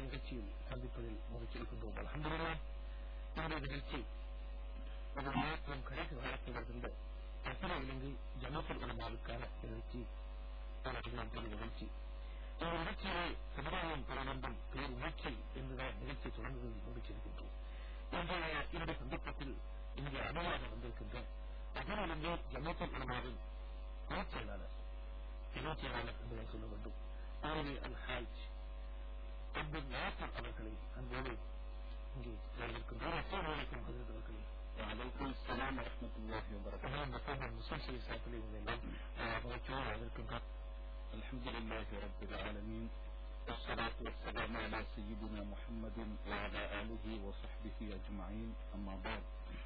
நிகழ்ச்சியில் சந்திப்பதில் மகிழ்ச்சி இருக்கின்றோம் அலமதுல்லா இன்றைய நிகழ்ச்சி ஒரு மாற்றம் கடைசி காலத்தில் வருகின்ற அகில இலங்கை ஜமத்தில் உலமாவுக்கான நிகழ்ச்சி பெரிய நிகழ்ச்சி இந்த நிகழ்ச்சியிலே சமுதாயம் பெற வேண்டும் பேர் உணர்ச்சி என்கிற நிகழ்ச்சியை தொடர்ந்து முடிச்சிருக்கின்றோம் இன்றைய இந்த சந்தர்ப்பத்தில் இங்கே அனுவாக வந்திருக்கின்ற அகில இலங்கை ஜமத்தில் உலமாவின் துணைச் செயலாளர் துணைச் செயலாளர் என்பதை சொல்ல வேண்டும் ஆகவே அல் ஹாஜ் அப்துல் நாசர் அவர்களை அன்போடு இங்கே வரவேற்கின்றோம் அஸ்லாம் வலைக்கம் ஹசரத் அவர்களே وعليكم السلام ورحمة الله وبركاته அதான் மக்கள் முஸ்லிம் சாப்பில் இவங்க எல்லாம் மகிழ்ச்சியோடு வரவேற்கின்றோம் الحمد لله رب العالمين والصلاة والسلام على سيدنا محمد وعلى آله وصحبه أجمعين أما بعد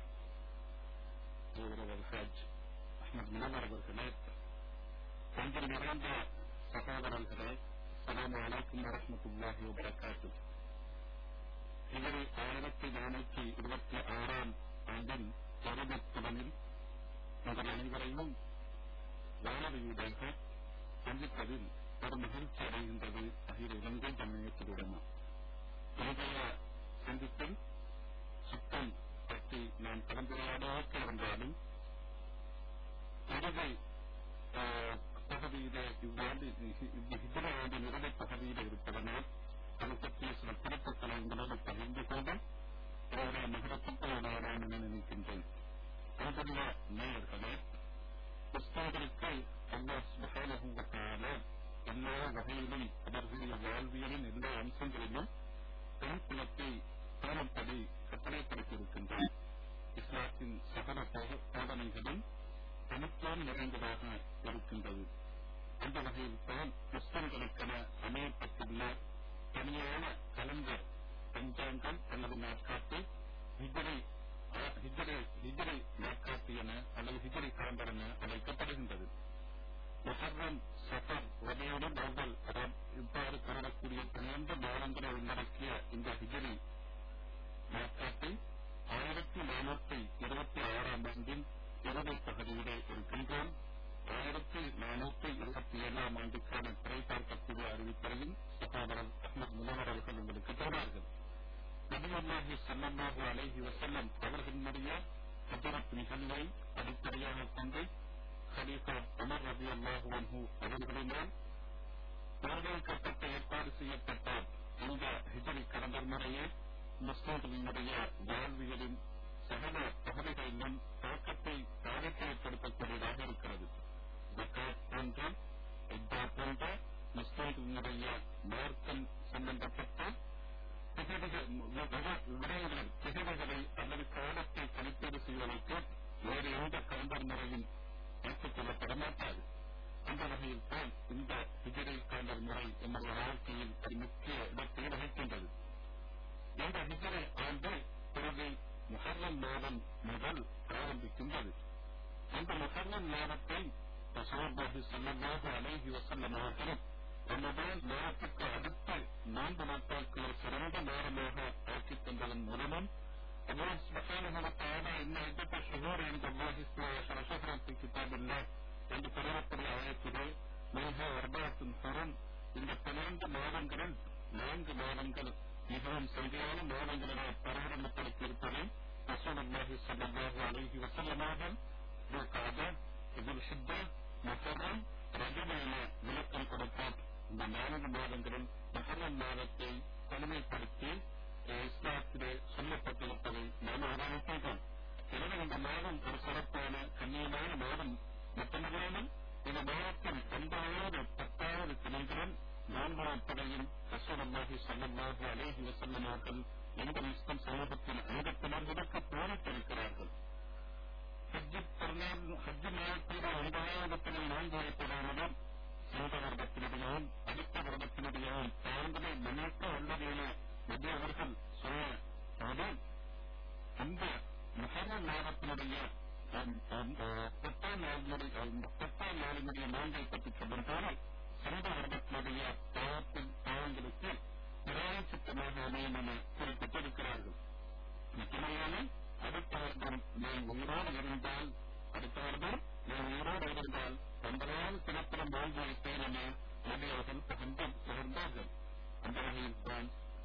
கௌரவ அல்ஹாஜ் அஹ்மத் முனவர் அவர்களே அன்பில் நிறைந்த சகோதரர்களே அஸ்ஸலாமு அலைக்கும் வரஹ்மத்துல்லாஹி வபரகாத்து இவர் ஆயிரத்தி நானூற்றி இருபத்தி ஆறாம் ஆண்டின் இறுதித்துவனில் உங்கள் அனைவரையும் வானொலியூடாக சந்திப்பதில் ஒரு மகிழ்ச்சி அடைகின்றது அகில இலங்கை ஜம்மியத்திலுடமா இன்றைய சந்திப்பில் சுத்தம் பற்றி நான் கலந்துரையாடாக இருந்தாலும் இறுதி பகுதியிலே இவ்வாண்டு இத்தனை ஆண்டின் இறுதி பகுதியில் இருப்பதனால் அது பற்றிய சில குறிப்புகளை உங்களோடு பகிர்ந்து கொண்டு அவருடைய நகரத்துக்கு நான் என நினைக்கின்றேன் அன்புள்ள நேயர்களே கிறிஸ்தவர்களுக்கு அல்லாஹ் சுபஹானஹு வ தஆலா எல்லா வகையிலும் அவர்களுடைய வாழ்வியலின் எல்லா அம்சங்களிலும் பெண் குலத்தை பேணும்படி கட்டளைப்படுத்தியிருக்கின்றார் இஸ்லாத்தின் சகல போதனைகளும் தனித்துவம் நிறைந்ததாக இருக்கின்றது அந்த வகையில் தான் கிறிஸ்தவர்களுக்கென அமையப்பட்டுள்ள தனியான கலந்தர் பஞ்சாங்கம் அல்லது நாட்காட்டு ஹிஜரை ஹிஜரை ஹிஜரை நாட்காட்டு என அல்லது ஹிஜரை கலந்தர் என அழைக்கப்படுகின்றது முஹர்ரம் சஃபர் ரபியுடன் அவர்கள் இவ்வாறு கருதக்கூடிய பன்னிரண்டு மாதங்களை உள்ளடக்கிய இந்த ஹிஜரி நாட்காட்டை ஆயிரத்தி நானூற்றி இருபத்தி ஆறாம் ஆண்டின் இறுதி பகுதியிலே இருக்கின்றோம் ஆயிரத்தி நானூற்றி இருபத்தி ஏழாம் ஆண்டுக்கான திரைப்பார்க்கக்கூடிய அறிவிப்பையும் சகோதரர் அஹ்மத் முனவர் அவர்கள் உங்களுக்கு தருவார்கள் நபியுல்லாஹி சல்லல்லாஹு அலைஹி வஸல்லம் அவர்களுடைய ஹஜரத் நிகழ்வை அடிப்படையாக கொண்டு ஹலீஃபா உமர் ரபி அல்லாஹு அன்ஹு அவர்களினால் தேர்ந்தெடுக்கப்பட்ட ஏற்பாடு செய்யப்பட்ட இந்த ஹிஜரி கடந்தர் முறையே முஸ்லிம்களினுடைய வாழ்வியலின் சகல பகுதிகளிலும் தாக்கத்தை தாக்கத்தை ஏற்படுத்தக்கூடியதாக இருக்கிறது ஜக்காத் போன்ற இத்தா போன்ற முஸ்லிம்களினுடைய மார்க்கம் சம்பந்தப்பட்ட விடயங்கள் திகழ்களை அல்லது காலத்தை கணிப்பீடு செய்வதற்கு வேறு எந்த கலந்தர் முறையும் ஏற்றுக் கொள்ளப்பட மாட்டாது அந்த வகையில் தான் இந்த ஹிஜரை காலர் முறை நம்முடைய வாழ்க்கையில் ஒரு முக்கிய இடத்தை வகிக்கின்றது இந்த ஹிஜரை ஆண்டு பிறகு முஹர்ரம் மாதம் முதல் ஆரம்பிக்கின்றது அந்த முஹர்ரம் மாதத்தை ரசூலுல்லாஹி ஸல்லல்லாஹு அலைஹி வஸல்லம் அவர்கள் ரமதான் மாதத்துக்கு அடுத்து நான்கு நாட்களுக்கு ஒரு சிறந்த நேரமாக ஆக்கித் தந்ததன் மூலமும் الله سبحانه وتعالى إن عدة شهور عند الله اثنا عشر شهرا في كتاب الله என்று பெறக்கூடிய ஆயத்திலே மிக அர்பாத்தும் ஹரம் இந்த பன்னிரண்டு மாதங்களில் நான்கு மாதங்கள் மிகவும் சரியான மாதங்களிலே பிரகடனப்படுத்தி இருப்பதை ரசூலுல்லாஹி ஸல்லல்லாஹு அலைஹி வஸல்லமாக துல்காதா இதுல் ஹிஜ்ஜா முஹர்ரம் ரஜப் என விளக்கம் கொடுத்தார் இந்த நான்கு மாதங்களில் முஹர்ரம் மாதத்தை தனிமைப்படுத்தி இஸ்லாத்திலே சொல்லப்பட்டிருப்பதை நாம் ஆராய்ந்தோம் எனவே இந்த மாதம் ஒரு சிறப்பான கண்ணியமான மாதம் மட்டுமல்லாமல் இந்த மாதத்தில் ஒன்பதாவது பத்தாவது திணைகளும் நான்காம் படையும் ரசூலுல்லாஹி ஸல்லல்லாஹு அலைஹி வஸல்லம் அவர்கள் எந்த முஸ்லிம் சமூகத்தின் அங்கத்தினர்களுக்கு போரிட்டிருக்கிறார்கள் ஹஜ்ஜு பெருநாள் ஹஜ்ஜு நாயக்கூடிய ஒன்பதாவது திணை நோன்பு வைப்பதானதும் சென்ற வருடத்தினுடையவும் அடுத்த வருடத்தினுடையவும் தாங்களை முன்னேற்ற உள்ளது என நபி அவர்கள் சொன்ன போது அந்த முகர்ணம் மாதத்தினுடைய பத்தாம் நாளினுடைய பத்தாம் நாளினுடைய நோன்பை பற்றி சொல்லும் போது சென்ற வருடத்தினுடைய பாவத்தின் பாவங்களுக்கு நிராயச்சித்தமாக அமையும் என குறிப்பிட்டிருக்கிறார்கள் மட்டுமல்லாமல் அடுத்த வருடம் நான் உயிரோடு இருந்தால் அடுத்த வருடம் நான் உயிரோடு இருந்தால் ஒன்பதாவது தினத்திலும் வாழ்ந்து வைப்பேன் என நபி அவர்கள் புகழ்ந்து புகழ்ந்தார்கள் அந்த வகையில் தான்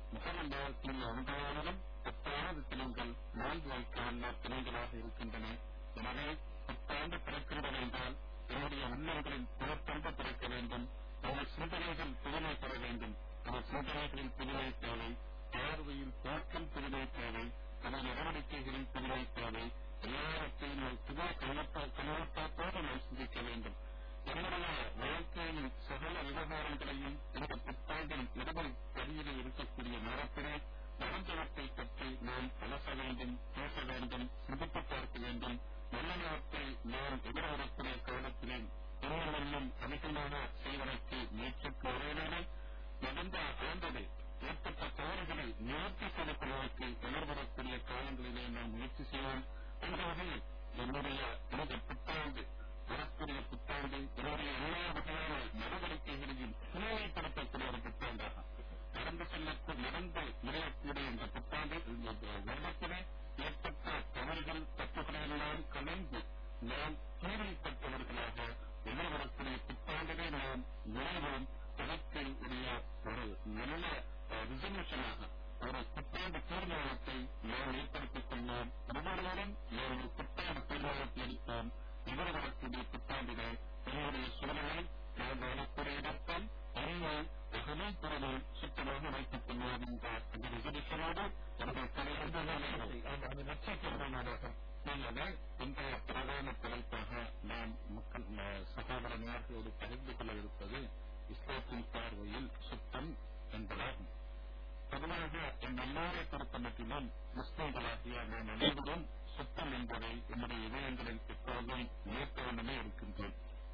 மாதத்தில் ஒன்றாவதும் பத்தாவது தினங்கள் நோன்பு வைக்கவல்ல தினங்களாக இருக்கின்றன எனவே பத்தாண்டு பிறக்கின்றன என்றால் என்னுடைய உள்ளங்களில் புறத்தன்பு பிறக்க வேண்டும் நமது சிந்தனைகள் புதுமை பெற வேண்டும் நமது சிந்தனைகளில் புதுமை தேவை பார்வையில் போக்கம் புதுமை தேவை நமது நடவடிக்கைகளில் புதுமை தேவை எல்லாவற்றையும் நாம் புது கண்ணோட்டத்தோடு நாம் சிந்திக்க வேண்டும் என்னுடைய வாழ்க்கையின் சகல விவகாரங்களையும் இந்த புத்தாண்டின் இறுதி வழியிலே இருக்கக்கூடிய நேரத்திலே நடந்தவற்றை பற்றி நாம் அலச வேண்டும் பேச வேண்டும் சிந்தித்து பார்க்க வேண்டும் நல்லவற்றை நாம் எதிர்வரக்கூடிய காலத்திலே இன்னும் இன்னும் அதிகமாக செய்வதற்கு முயற்சிக்கு ஒரே நடந்த ஆண்டதை ஏற்பட்ட தவறுகளை நிவர்த்தி செய்வதற்கு எதிர்வரக்கூடிய காலங்களிலே நாம் முயற்சி செய்வோம் என்ற வகையில் என்னுடைய இந்த புத்தாண்டு வரக்கூடிய புத்தாண்டு என்னுடைய எல்லா வகையான நடவடிக்கைகளையும் புதுமைப்படுத்தக்கூடிய ஒரு புத்தாண்டாகும் நடந்து செல்லக்கூடிய நடந்து முடியக்கூடிய இந்த புத்தாண்டு இந்த வருடத்திலே ஏற்பட்ட தவறுகள் தப்புகளை எல்லாம் கலந்து நாம் தீர்வைப்பட்டவர்களாக எதிர்வரக்கூடிய புத்தாண்டிலே நாம் நுழைவோம் எனக்கு உடைய ஒரு நல்ல ரிசல்யூஷனாக ஒரு புத்தாண்டு தீர்மானத்தை நாம் ஏற்படுத்திக் கொள்வோம் ஒவ்வொருவரும் நாம் ஒரு புத்தாண்டு தீர்மானத்தை எடுப்போம் எதிர்வரக்கூடிய புத்தாண்டிலே என்னுடைய சூழலை நான் வாழக்கூடிய இடத்தில் என்னை அகலை பொருளை சுத்தமாக வைத்துக் கொள்வோம் என்ற அந்த ரிசல்யூஷனோடு அவர்கள் தலைவர்கள் அந்த நட்சத்திரமாக நல்லது இன்றைய பிரதான தலைப்பாக நாம் மக்கள் சகோதரர்களோடு பகிர்ந்து கொள்ள இருப்பது இஸ்லாத்தின் பார்வையில் சுத்தம் என்பதாகும் பொதுவாக என் எல்லாரை பொறுத்த மட்டிலும் முஸ்லிம்களாகிய நாம் அனைவரும் சுத்தம் என்பதை என்னுடைய இதயங்களில் எப்போதும் நேர்த்தவண்ணமே இருக்கின்றோம்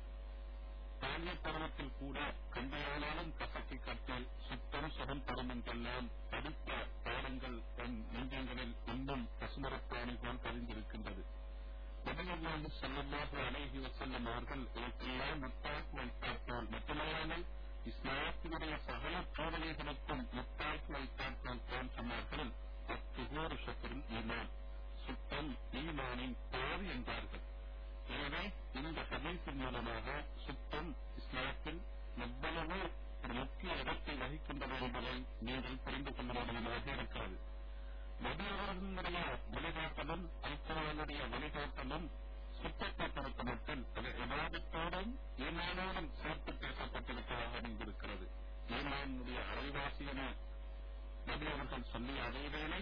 பால்ய பருவத்தில் கூட கண்டையானாலும் கசக்கி கட்டி சுத்தம் சுகம் தரும் என்றெல்லாம் படித்த பாடங்கள் தன் நெஞ்சங்களில் இன்னும் பசுமரப்பாணி போல் பதிந்திருக்கின்றது நபிகள்லாமு செல்லமாக அழகி வசல்லம் அவர்கள் இதற்கெல்லாம் முத்தாக்கு வைத்தார்கள் மட்டுமல்லாமல் இஸ்லாத்தினுடைய சகல போதனைகளுக்கும் முத்தாக்கு வைத்தார்கள் தான் சொன்னார்கள் அத்துகோரு சக்கரும் ஈமான் சுத்தம் ஈமானின் தேவை என்றார்கள் எனவே இந்த ஹதீஸின் மூலமாக சுத்தம் இஸ்லாத்தில் எவ்வளவு ஒரு முக்கிய இடத்தை வகிக்கின்றது என்பதை நீங்கள் புரிந்து கொள்ள முடியுமாக இருக்கிறது நபியவர்களுடைய வழிகாட்டலும் அல்குவானுடைய வழிகாட்டலும் சுத்தத்தை பொறுத்த மட்டும் அது விவாதத்தோடும் ஈமானோடும் சேர்த்து பேசப்பட்டிருப்பதாக அமைந்திருக்கிறது ஈமானுடைய அரைவாசி என நபி அவர்கள் சொல்லிய அதே வேளை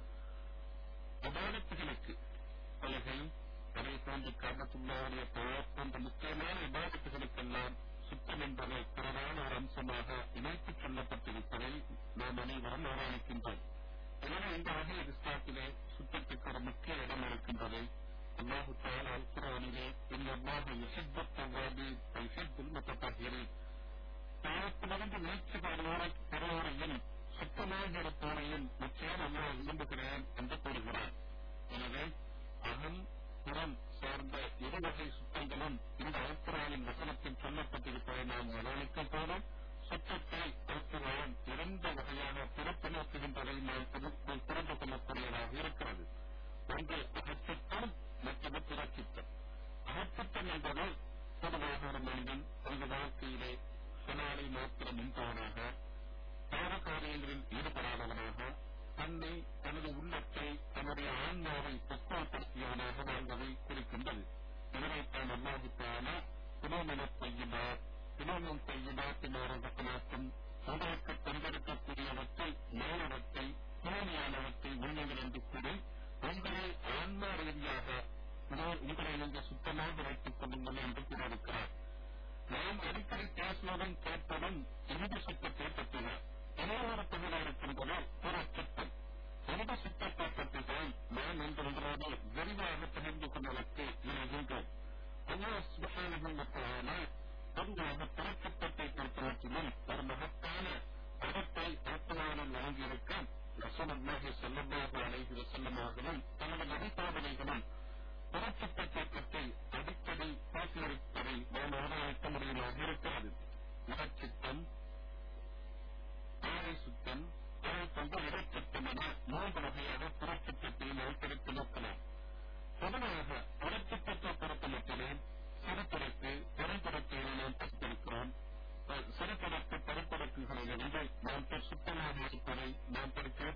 விவாதத்துகளுக்கு தொலைகை அதை போன்ற காரணத்துள்ளாருடைய பெயர் போன்ற முக்கியமான விவாதத்துகளுக்கெல்லாம் சுத்தம் என்பதை பிரதான ஒரு அம்சமாக இணைத்துச் சொல்லப்பட்டிருப்பதை நாம் அனைவரும் ஆராய்க்கின்றோம் எனவே இந்த வகையில் இஸ்லாத்திலே சுத்தத்துக்கு ஒரு முக்கிய இடம் இருக்கின்றது அல்லாஹு தாலா அல்குரானிலே இந்த அல்லாஹ் யுசித்த தவ்வாபி யுசித்துல் முத்தத்தாகிறேன் பாவத்திலிருந்து மீட்சி பெறுவோரையும் சுத்தமாக இருப்போரையும் நிச்சயம் அல்லாஹ் விரும்புகிறேன் என்று கூறுகிறார் எனவே அகம் புறம் சார்ந்த இருவகை சுத்தங்களும் இந்த அல்குரானின் வசனத்தில் சொல்லப்பட்டிருப்பதை நாம் கவனிக்கும் போது சுத்தத்தை அல்குரான் இரண்டு வகையாக பிறப்பு நோக்குகின்றதை நாம் புரிந்து கொள்ளக்கூடியதாக இருக்கிறது ஒன்று அகச்சித்தம் மற்றது புறச்சித்தம் அகச்சித்தம் என்பது பொதுவாக ஒரு மனிதன் தனது வாழ்க்கையிலே சொனாலை மாத்திரம் மின்பவனாக பாவ காரியங்களில் ஈடுபடாதவனாக தன்னை தனது உள்ளத்தை தன்னுடைய ஆன்மாவை பக்குவப்படுத்தியவனாக வாழ்வதை குறிக்கின்றது இதனைத்தான் அல்லாஹுத்தான புனோமன செய்யினார் புனோமம் செய்யினாத்தினாரகத்தினாக்கும் உங்களுக்கு தந்திருக்கக்கூடியவற்றை மேலவற்றை தூய்மையானவற்றை உண்மைகள் என்று கூறி உங்களை ஆன்மா ரீதியாக உங்களை நீங்கள் சுத்தமாக வைத்துக் கொள்ளுங்கள் என்று கூறியிருக்கிறார் நாம் அடிக்கடி பேசுவதும் கேட்பதும் இறுதி சுத்தத்தை பற்றினார் இணையவர பகுதியில் இருக்கின்றன புற சுத்தம் இறுதி சுத்தத்தை பற்றி தான் நான் இன்று உங்களோடு விரிவாக பகிர்ந்து கொள்வதற்கு இணைகின்றோம் அல்லாஹ் சுபகான பொதுவாக புறச்சுத்தத்தை பொறுத்தவற்றிலும் ஒரு மகத்தான பதத்தை ஆத்மாவில் வழங்கியிருக்க ரசூலுல்லாஹி ஸல்லல்லாஹு அலைஹி வஸல்லம் அவர்களும் தனது நபிபாதனைகளும் புறச்சுத்தத்தை பற்றி அடிக்கடி பேசியிருப்பதை நாம் ஆராய்த்த முடியமாக இருக்கிறது இடச்சித்தம் ஆரை சுத்தம் அதை கொண்டு இடச்சித்தம் என மூன்று வகையாக புறச்சுத்தத்தை நாம் பிரித்து நோக்கலாம் பொதுவாக புறச்சுத்தத்தை பொறுத்த மட்டுமே சிறுபுறத்து பெரும்புறத்தை நாம் படித்திருக்கிறோம் சிறுபுறத்து பெரும்புறத்துகளிலிருந்து நாம் சுத்தமாக இருப்பதை நாம் படித்து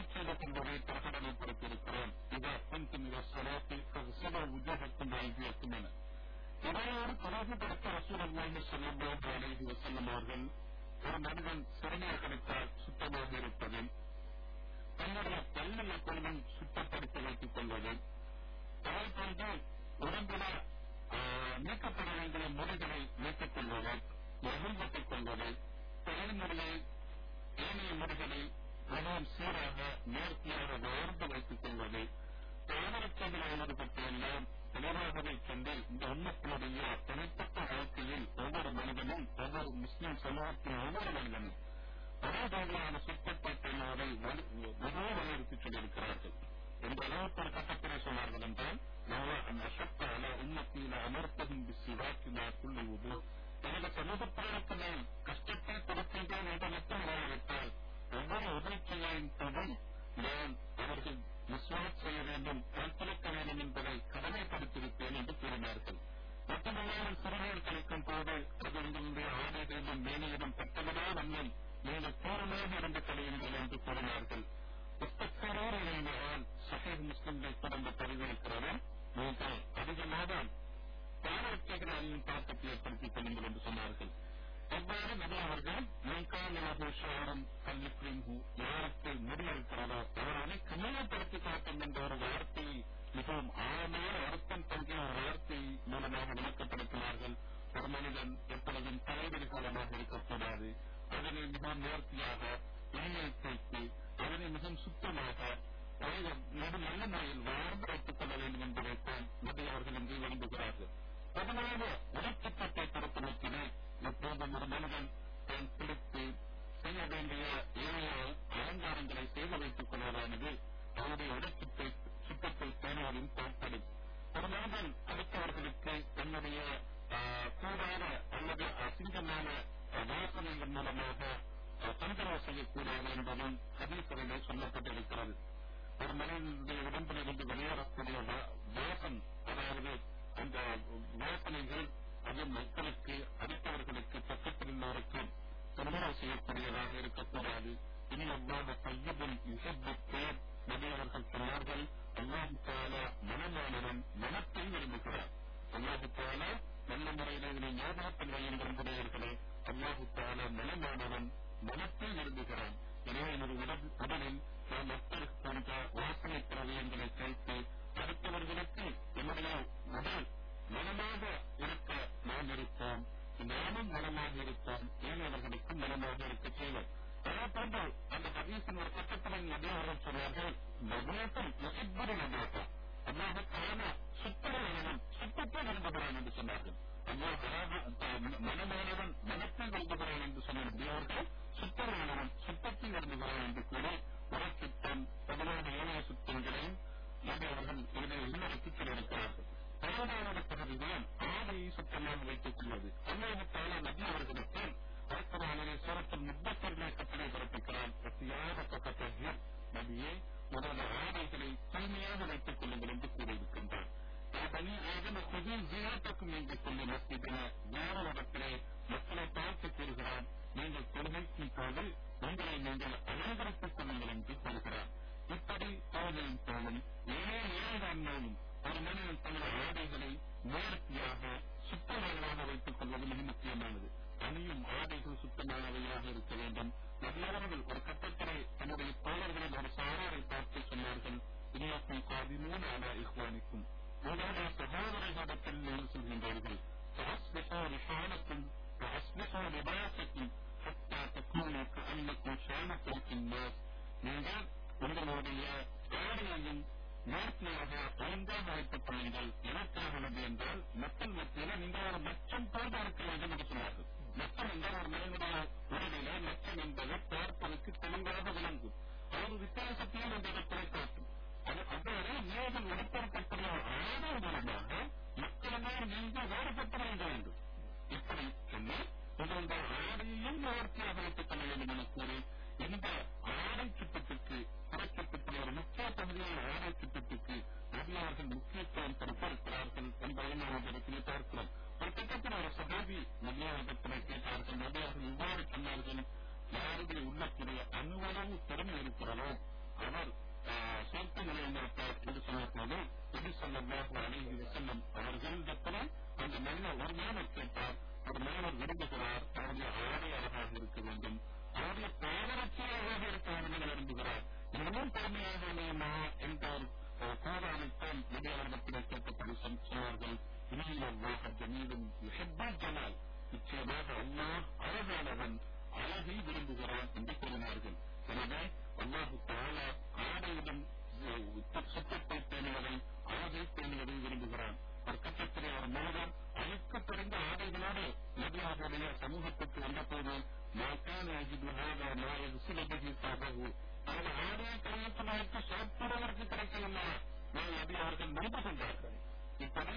செய்து கொள்வதை பிரகடனப்படுத்தியிருக்கிறோம் இதா குந்தும் இத சொலாத்தி சில உத்தியோகத்தும் ஐதியத்தும் என இதையோடு தொடர்புபடுத்த ரசூலல்லாஹி ஸல்லல்லாஹு அலைஹி வஸல்லம் அவர்கள் ஒரு மனிதன் சிறுநீர் கழித்தால் சுத்தமாக இருப்பதும் தன்னுடைய பல்லில் எப்பொழுதும் சுத்தப்படுத்தி வைத்துக் கொள்வது அதே போன்று உடம்புல நீக்கப்பட வேண்டிய முடிகளை நீக்கிக் கொள்வது எதிர்பட்டுக் கொள்வது தலைமுறையை ஏனைய முடிகளை மிகவும் சீராக நேர்த்தியாக வாழ்ந்து வைத்துக் கொள்வது தாவரச்சந்திரானது பற்றியெல்லாம் தெளிவாகவே சென்று இந்த உண்மத்தினுடைய தனிப்பட்ட வாழ்க்கையில் ஒவ்வொரு மனிதனும் ஒவ்வொரு முஸ்லிம் சமூகத்தின் ஒவ்வொரு மனிதனும் ஒரே வகையான சுத்தத்தை பேணுவதை மிகவும் வலியுறுத்திச் சொல்லியிருக்கிறார்கள் என்ற அளவுக்கு ஒரு கட்டத்திலே சொன்னார்கள் என்றால் அந்த அசத்தால உண்மத்தில அமர்த்தகும் சிவாக்கினா புள்ளி உது எனது சமூகத்தினருக்கு நான் கஷ்டத்தை கொடுக்கின்றேன் என்று மட்டும் நிறைவேற்றால் ஒவ்வொரு உதவிச்செய்யின் போதும் நான் அவர்கள் விஸ்வாஸ் செய்ய வேண்டும் கற்பிழக்க வேண்டும் என்பதை கடமைப்படுத்தியிருப்பேன் என்று கூறினார்கள் மட்டுமல்லாமல் சிறுநீர் கழிக்கும் போது அது உங்களுடைய ஆடைகளிலும் மேனையிலும் பட்டவிடா வண்ணம் நீங்கள் பூரணமாக இருந்து கழியுங்கள் என்று கூறினார்கள் புத்தகரோடு இணைந்தால் சஹீர் முஸ்லிம்களை தொடர்ந்து பதிவிருக்கிறது நீங்கள் அதிகமாக பாராட்டுகளின் தாக்கத்தை ஏற்படுத்திக் கொள்ளுங்கள் என்று சொன்னார்கள் எவ்வாறு நபி அவர்கள் நீங்காலமாக ஷாரம் கல்லிப்பிரிங்கு யாருக்கு முடியிருக்கிறதோ அவர்களை கண்ணியப்படுத்தி காட்டும் என்ற ஒரு வார்த்தையை மிகவும் ஆழமான அர்த்தம் தங்கிய ஒரு வார்த்தை மூலமாக விளக்கப்படுத்தினார்கள் ஒரு மனிதன் எப்பொழுதும் தலைவரி காலமாக இருக்கக்கூடாது அதனை மிகவும் நேர்த்தியாக எண்ணெய் தேய்த்து அதனை மிகவும் சுத்தமாக நல்ல முறையில் வாழ்ந்து வைத்துக் கொள்ள வேண்டும் என்பதைத்தான் நபி அவர்கள் இங்கு விரும்புகிறார்கள் பொதுவாக உடற்சுத்தத்தை பொறுத்த நோக்கினால் எப்போதும் ஒரு மனிதன் தான் குளித்து செய்ய வேண்டிய ஏனைய அலங்காரங்களை செய்து வைத்துக் கொள்வதானது அவருடைய உடற்சுத்தை சுத்தத்தை பேணுவதின் பொருட்படும் ஒரு மனிதன் அடுத்தவர்களுக்கு தன்னுடைய கூடாத அல்லது அசிங்கமான வாசனைகள் மூலமாக தொந்தரவு செய்யக்கூடாது என்பதும் ஹதீசரிலே சொல்லப்பட்டிருக்கிறது ஒரு மனிதனுடைய உடம்பிலிருந்து வெளியேறக்கூடிய வாசம் அதாவது அந்த வாசனைகள் அது மக்களுக்கு அடுத்தவர்களுக்கு பக்கத்தில் உள்ளவருக்கு தொந்தரவு செய்யக்கூடியதாக இருக்கக்கூடாது இனி அவ்வாறு கையபில் இசப்புக்கேர் நபி அவர்கள் சொன்னார்கள் அல்லாஹு தாலா மனமானவன் மனத்தை விரும்புகிறார் அல்லாஹு தாலா நல்ல முறையில் இதனை ஞாபகத்தில் வையுங்கள் என்பதையர்களே அல்லாஹு தாலா மனமானவன் மனத்தை விரும்புகிறான் எனவே எனது உடலில் நாம் மக்களுக்கு போன்ற வாசனை திரவியங்களை சேர்த்து அடுத்தவர்களுக்கு என்னுடைய உடல் மனமாக இருக்க நாம் இருப்போம் நானும் மனமாக இருப்போம் ஏனையவர்களுக்கும் மனமாக இருக்க செய்வோம் அதே போன்று அந்த ஹதீஸின் ஒரு கட்டத்தில் நபியவர்கள் சொன்னார்கள் நபியத்தம் எவ்வொரு நபியத்தம் அல்லாஹ் காண சுத்தமானவன் சுத்தத்தை விரும்புகிறான் என்று சொன்னார்கள் அல்லாஹ் மனமானவன் மனத்தை விரும்புகிறான் என்று சொன்ன நபியவர்கள் சுத்தமானவன் சுத்தத்தை விரும்புகிறான் என்று கூறி ஒரு சுத்தம் பதினாறு ஏனைய சுத்தங்களையும் நபி அவர்கள் இதனை உள்ளடக்கி சொல்லியிருக்கிறார்கள் பதினாறாவது பகுதிதான் ஆடையை சுத்தமாக வைத்துக் கொள்வது அல்லாஹால நபி அவர்களுக்கு அல்குரானிலே சூரத்தில் முப்பத்தொருமை கட்டளை பிறப்பிக்கிறான் பிரத்தியாக பக்கத்தில் நபியே முதல்ல ஆடைகளை தூய்மையாக வைத்துக் கொள்ளுங்கள் என்று கூறியிருக்கின்றார் பணி ஆதம கொதி ஜீரத்துக்கும் என்று சொல்லி மஸ்திதின வேற இடத்திலே மக்களை பார்த்து கூறுகிறான் நீங்கள் தொழுகைக்கும் போது உங்களை நீங்கள் அலங்கரித்துக் கொள்ளுங்கள் என்று கூறுகிறார் இப்படி தொழுகையின் போலும் ஏழே ஏழாம் நோயும் ஒரு மனிதன் தன்னுடைய ஆடைகளை நேர்த்தியாக சுத்தமானதாக வைத்துக் கொள்வது மிக முக்கியமானது அணியும் ஆடைகள் சுத்தமானவையாக இருக்க வேண்டும் நபியவர்கள் ஒரு கட்டத்திலே தன்னுடைய தோழர்களில் ஒரு சாராரை பார்த்து சொன்னார்கள் இன்னக்கும் காதிமூன ஆனா இஹ்வானிக்கும் உங்களுடைய சகோதரர்களிடத்தில் நீங்கள் சொல்கின்றீர்கள் فأصبحوا رحالكم وأصبحوا لباسكم حتى تكونوا كأنكم شانة في الناس நீங்கள் உங்களுடைய ஆடையையும் நேர்த்தியாக ஒழுங்காக வைத்துக் கொள்ளுங்கள் எதற்காக நபி என்றால் மக்கள் மத்தியில நீங்கள் ஒரு மச்சம் போன்று இருக்க வேண்டும் என்று சொன்னார்கள் மச்சம் என்றால் ஒரு மனிதனுடைய உடலில மச்சம் என்பது பார்ப்பதற்கு தெளிவாக விளங்கும் ஒரு வித்தியாசத்தையும் அந்த இடத்திலே காட்டும் அது அவ்வாறு நீங்கள் உடற்படக்கூடிய ஆடை மூலமாக மக்களெல்லாம் நீங்கள் வேறுபட்டு வாங்க வேண்டும் இப்படி சொல்லி உங்களுடைய ஆடையையும் நேர்த்தியாக வைத்துக் கொள்ள வேண்டும் என கூறி இந்த ஆடை திட்டத்திற்கு புறச்சட்டத்தில் ஒரு முக்கிய பகுதியான ஆடை திட்டத்திற்கு நபியவர்கள் முக்கியத்துவம் கொடுத்திருக்கிறார்கள் என்பதை நாம் இடத்திலே பார்க்கிறோம் ஒரு திட்டத்தில் ஒரு சகாபி நபியாவதத்திலே கேட்டார்கள் நபியவர்கள் இவ்வாறு சொன்னார்கள் யாருடைய உள்ளத்திலே அணுவளவு திறமை இருக்கிறதோ அவர் சொர்க்க நிலைநிறுத்தார் என்று சொன்னபோது நபி ஸல்லல்லாஹு அலைஹி வஸல்லம் அவர்களிடத்தில் அந்த மனிதர் ஒரு மாணவர் கேட்டார் ஒரு மாணவர் விரும்புகிறார் அவருடைய ஆடை அழகாக இருக்க வேண்டும் அவருடைய பாதரட்சி அழகாக இருக்க வேண்டும் என விரும்புகிறார் இன்னும் திறமையாக அமையுமா என்ற ஒரு கூறாமைத்தான் நபி அவர்களிடத்தில் கேட்கப்பட்டு சொன்னார்கள் இன்னல்லாஹ ஜமீலும் யுஹிப்புல் ஜமால் நிச்சயமாக அல்லாஹ் அழகானவன் அழகை விரும்புகிறான் என்று கூறினார்கள் எனவே அல்லாஹு தாலா ஆடையிடம் சுத்தத்தை பேணுவதை அழகை பேணுவதை விரும்புகிறான் ஒரு கட்டத்திலே ஒரு மனிதன் அழுக்கப்படைந்த ஆடைகளோடு நபியாருடைய சமூகத்துக்கு வந்தபோது மாக்கான அஜிதுஹாக நாயகு சிலபதி சாபகு அந்த ஆடையை கல்யாணத்திற்கு சாப்பிடுவதற்கு கிடைக்கவில்லை நான் நபி அவர்கள் நம்ப கொண்டார்கள் இப்படி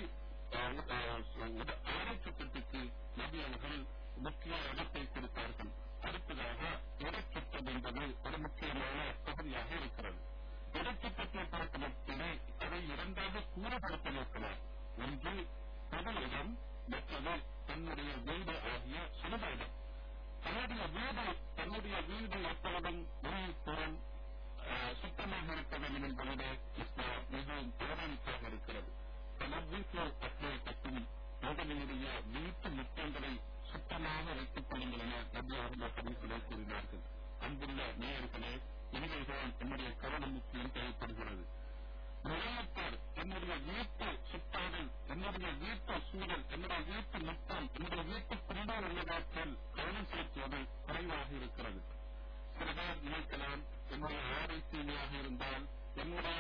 ஆடை சட்டத்துக்கு நபி அவர்கள் முக்கிய இடத்தை கொடுத்தார்கள் அடுத்ததாக இடச்சட்டம் என்பது ஒரு முக்கியமான பகுதியாக இருக்கிறது இடச்சட்டத்தை பொறுத்தமட்டிலே அதை இரண்டாக கூறப்படுத்தலாம் ஒன்று பொது இடம் மற்றது தன்னுடைய வீடு ஆகிய சொந்த இடம் தன்னுடைய வீடு தன்னுடைய வீடு எப்பொழுதும் உயிர்ப்புறம் சுத்தமாக இருக்க வேண்டும் என்பதிலே இஸ்லாம் மிகவும் பிரதானிக்காக இருக்கிறது பல வீட்டில் அப்படியே கட்டும் உங்களுடைய வீட்டு முத்தங்களை சுத்தமாக வைத்துக் கொள்ளுங்கள் என நபி அவர்கள் கமிஷனை கூறினார்கள் அன்புள்ள நேயர்களே இவைதான் என்னுடைய கவனம் முக்கியம் தேவைப்படுகிறது நிலையத்தார் என்னுடைய வீட்டு சுத்தாடல் என்னுடைய வீட்டு சூழல் என்னுடைய வீட்டு முத்தம் என்னுடைய வீட்டு பின்னால் உள்ளவற்றில் கவனம் செலுத்துவது குறைவாக இருக்கிறது சில பேர் நினைக்கலாம் என்னுடைய ஆடை தூய்மையாக இருந்தால் என்னுடைய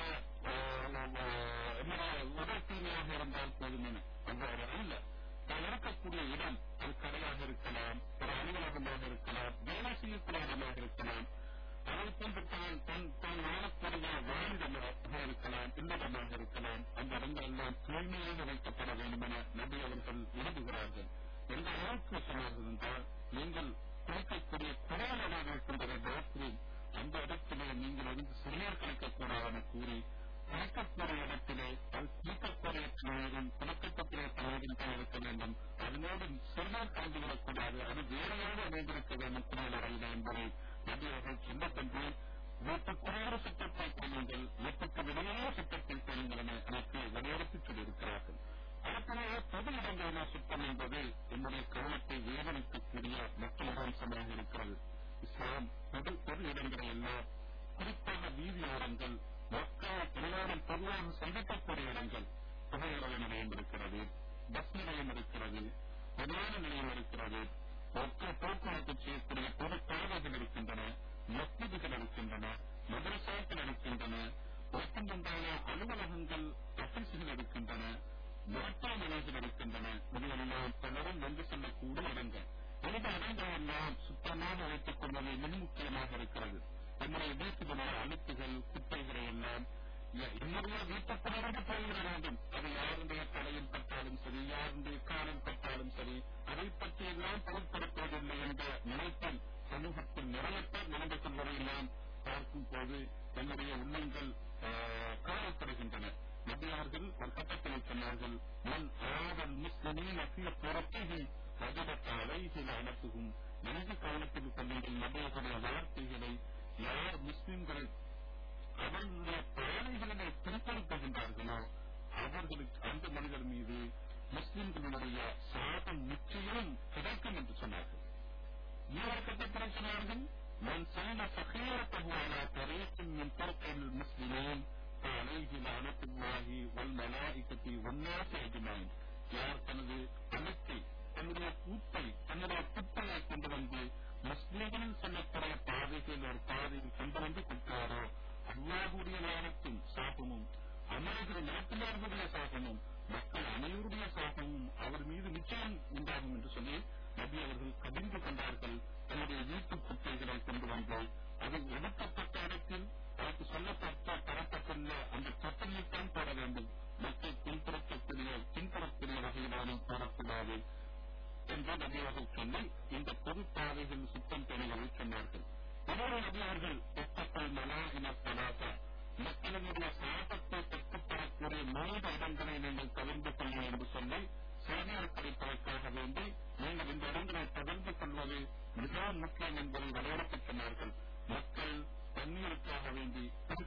என்னுடைய உடல் தூய்மையாக இருந்தால் போதும் என அவ்வாறு அல்ல தான் இருக்கக்கூடிய இடம் அது கடையாக இருக்கலாம் ஒரு அலுவலகமாக இருக்கலாம் வேலை செய்யக்கூடிய இடமாக இருக்கலாம் அதை போன்று தான் தன் தான் வாழக்கூடிய வாழிடமாக இருக்கலாம் இல்லடமாக இருக்கலாம் அந்த இடங்கள் எல்லாம் தூய்மையாக வைக்கப்பட வேண்டும் என நபி அவர்கள் விரும்புகிறார்கள் எந்த அளவுக்கு சொன்னார்கள் என்றால் நீங்கள் குளிக்கக்கூடிய குறையலாக இருக்கின்ற பாத்ரூம் அந்த இடத்திலே நீங்கள் வந்து சிறுநீர் கழிக்கக்கூடாது என கூறி குளிக்கக்கூடிய இடத்திலே அது குளிக்கக்கூடிய தண்ணீரும் குளிக்கக்கூடிய தண்ணீரும் தான் இருக்க வேண்டும் அதனோடு சிறுநீர் கலந்துவிடக்கூடாது அது வேறையாக அமைந்திருக்க வேண்டும் குறையலறையில் என்பதை நபி அவர்கள் சொன்னதன்று வீட்டுக்குரிய சுத்தத்தை கொள்ளுங்கள் வீட்டுக்கு வெளியே சுத்தத்தை கொள்ளுங்கள் என எனக்கு வலியுறுத்தி சொல்லியிருக்கிறார்கள் அடுத்ததாக பொது இடங்களில் சுத்தம் என்பது என்னுடைய கவனத்தை வேதனைக்கக்கூடிய மற்றொரு அம்சமாக இருக்கிறது இஸ்லாம் பொது பொது இடங்களை எல்லாம் குறிப்பாக வீதியோரங்கள் மக்கள் எல்லாரும் பொதுவாக சந்திக்கக்கூடிய இடங்கள் புகையிரவு நிலையம் இருக்கிறது பஸ் நிலையம் இருக்கிறது விமான நிலையம் இருக்கிறது மக்கள் போக்குவரத்து செய்யக்கூடிய பொது பாதைகள் இருக்கின்றன மஸ்ஜிதுகள் இருக்கின்றன மதரசாக்கள் இருக்கின்றன ஒட்டுமொன்றான அலுவலகங்கள் ஆபீசுகள் இருக்கின்றன மருத்துவமனைகள் இருக்கின்றன இவையெல்லாம் பலரும் வந்து செல்லக்கூடிய இடங்கள் இந்த இடங்கள் எல்லாம் சுத்தமாக வைத்துக் கொள்வது மிக முக்கியமாக இருக்கிறது நம்முடைய வீட்டுடைய அழுத்துகள் குப்பைகளை எல்லாம் என்னுடைய வீட்டுக்குள்ளிருந்து போய்விட வேண்டும் அது யாருடைய தலையில் பட்டாலும் சரி யாருடைய காலில் பட்டாலும் சரி அதை பற்றி எல்லாம் பொருட்படுத்துவதில்லை என்ற நினைப்பில் சமூகத்தில் நிறைய பேர் நடந்து கொள்வதை நாம் பார்க்கும் போது என்னுடைய உள்ளங்கள் காணப்படுகின்றன நபியார்கள் ஒரு கட்டத்தில் சொன்னார்கள் மண் ஆதல் முஸ்லிமின் அசிய புறத்தையும் வஜபத் அலைஹில் அனுப்புகும் நன்கு கவனத்தில் கொள்ளுங்கள் நபியர்களுடைய வார்த்தைகளை யார் முஸ்லிம்கள் அவர்களுடைய பிராணிகளை பின்பற்றுகின்றார்களோ அவர்களுக்கு அந்த மனிதர் மீது முஸ்லிம்களுடைய சாதம் நிச்சயம் கிடைக்கும் என்று சொன்னார்கள் இன்னொரு கட்டத்தில் சொன்னார்கள் من سن فخيرته على طريق من طرق المسلمين فعليه لعنة الله والملائكة والناس أجمعين யார் தனது பணத்தை தன்னுடைய கூட்டை தன்னுடைய குட்டையை கொண்டு வந்து முஸ்லிம்களில் சொல்லக்கூடிய பாதைகள் ஒரு பாதையில் கொண்டு வந்து கொடுத்தாரோ அல்லாஹுடைய ஞானத்தும் சாபமும் அமர்கிற நாட்டினர்களுடைய சாபமும் மக்கள் அனைவருடைய சாபமும் அவர் மீது நிச்சயம் உண்டாகும் என்று சொல்லி நபி அவர்கள் கடிந்து கொண்டார்கள் தன்னுடைய வீட்டு குப்பைகளை கொண்டு வந்து அது ஒதுக்கப்பட்ட இடத்தில் அதற்கு சொல்லப்பட்ட தரப்பட்டுள்ள அந்த சட்டத்தில் தான் போட வேண்டும் மக்கள் பின்பற்றக்கூடிய பின்பற்றக்கூடிய வகையிலான போடக்கூடாது என்று நபி அவர்கள் சொல்லி இந்த பொது பாதைகள் சுத்தம் பெறுவதை சொன்னார்கள் இதோடு நபி அவர்கள் ஒத்தப்பல் மலா இன பலாசா மக்களினுடைய சாபத்தை பெற்றுத்தரக்கூடிய மூன்று இடங்களை நீங்கள் தவிர்த்து கொள்ளுங்கள் என்று சொல்லி செய்தியாளர் படிப்பதற்காக வேண்டி நீங்கள் இந்த இடங்களை பகிர்ந்து கொள்வது மிகவும் முக்கியம் என்பதை வலியுறுத்தி சொன்னார்கள் மக்கள் தண்ணீருக்காக வேண்டி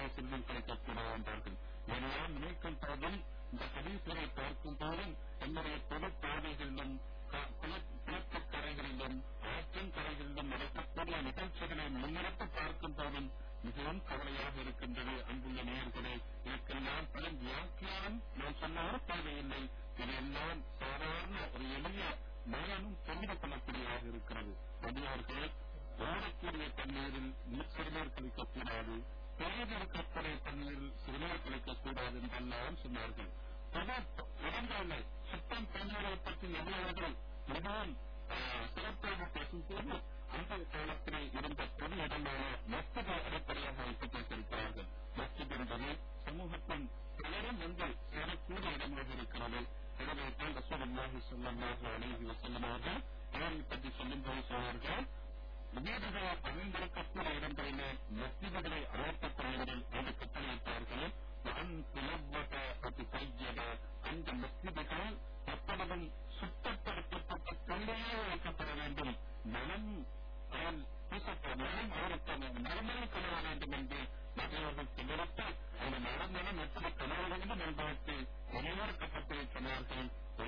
மஸ்ஜிதிலே செல்வம் கிடைக்கக்கூடாது என்றார்கள் எல்லாம் நினைக்கும் போதும் இந்த ஹதீஸ்களை பார்க்கும் போதும் என்னுடைய பொது பாதைகளிலும் குளத்து கரைகளிலும் ஆற்றின் கரைகளிலும் நடக்கக்கூடிய நிகழ்ச்சிகளை முன்னெடுத்து பார்க்கும் போதும் மிகவும் கவலையாக இருக்கின்றது அன்புள்ள நேயர்களே இதற்கெல்லாம் பலன் வியாக்கியானம் நான் சொன்னாலும் தேவையில்லை இதையெல்லாம் சாதாரண ஒரு எளிய மனனும் தெரிந்து கொள்ளக்கூடியதாக இருக்கிறது நபியார்களே ஓடக்கூடிய தண்ணீரில் சிறுநீர் கழிக்கக்கூடாது பெயர் இருக்கக்கூடிய தண்ணீரில் சிறுநீர் கழிக்கக்கூடாது என்றெல்லாம் சொன்னார்கள் இரண்டாவது சுத்தம் தண்ணீரை பற்றி நபியவர்கள் மிகவும் சிறப்பாக பேசும்போது அந்த காலத்திலே இருந்த பொது இடமான மஸ்திதை அடிப்படையாக வைத்து பேசியிருக்கிறார்கள் மஸ்ஜித் என்பது சமூகத்தின் பெயரும் வந்து சேரக்கூடிய இடமாக இருக்கிறது எனவே தான் ரசூலுல்லாஹி ஸல்லல்லாஹு அலைஹி வஸல்லம் அவர்கள் இதனை பற்றி சொல்லும்போது சொன்னார்கள் வீடுகள் அமைந்திருக்கக்கூடிய இடங்களிலே மஸ்ஜிதுகளை அமைக்கப் பள்ளிகளில் என்று கட்டளையிட்டார்கள் நான் புலவத அது கையத அந்த மஸ்ஜிதுகள் எப்பொழுதும் சுத்தப்படுத்தப்பட்ட தொல்லையே வைக்கப்பட வேண்டும் மனம் அவன் பூசப்பட மனம் அவருக்கு மனமே கலவ வேண்டும் என்று மற்றவர்கள் சொல்லிவிட்டு அந்த மனமனம் எப்படி கலவ வேண்டும் என்பதற்கு ஒருவர் கட்டத்தில் சொன்னார்கள்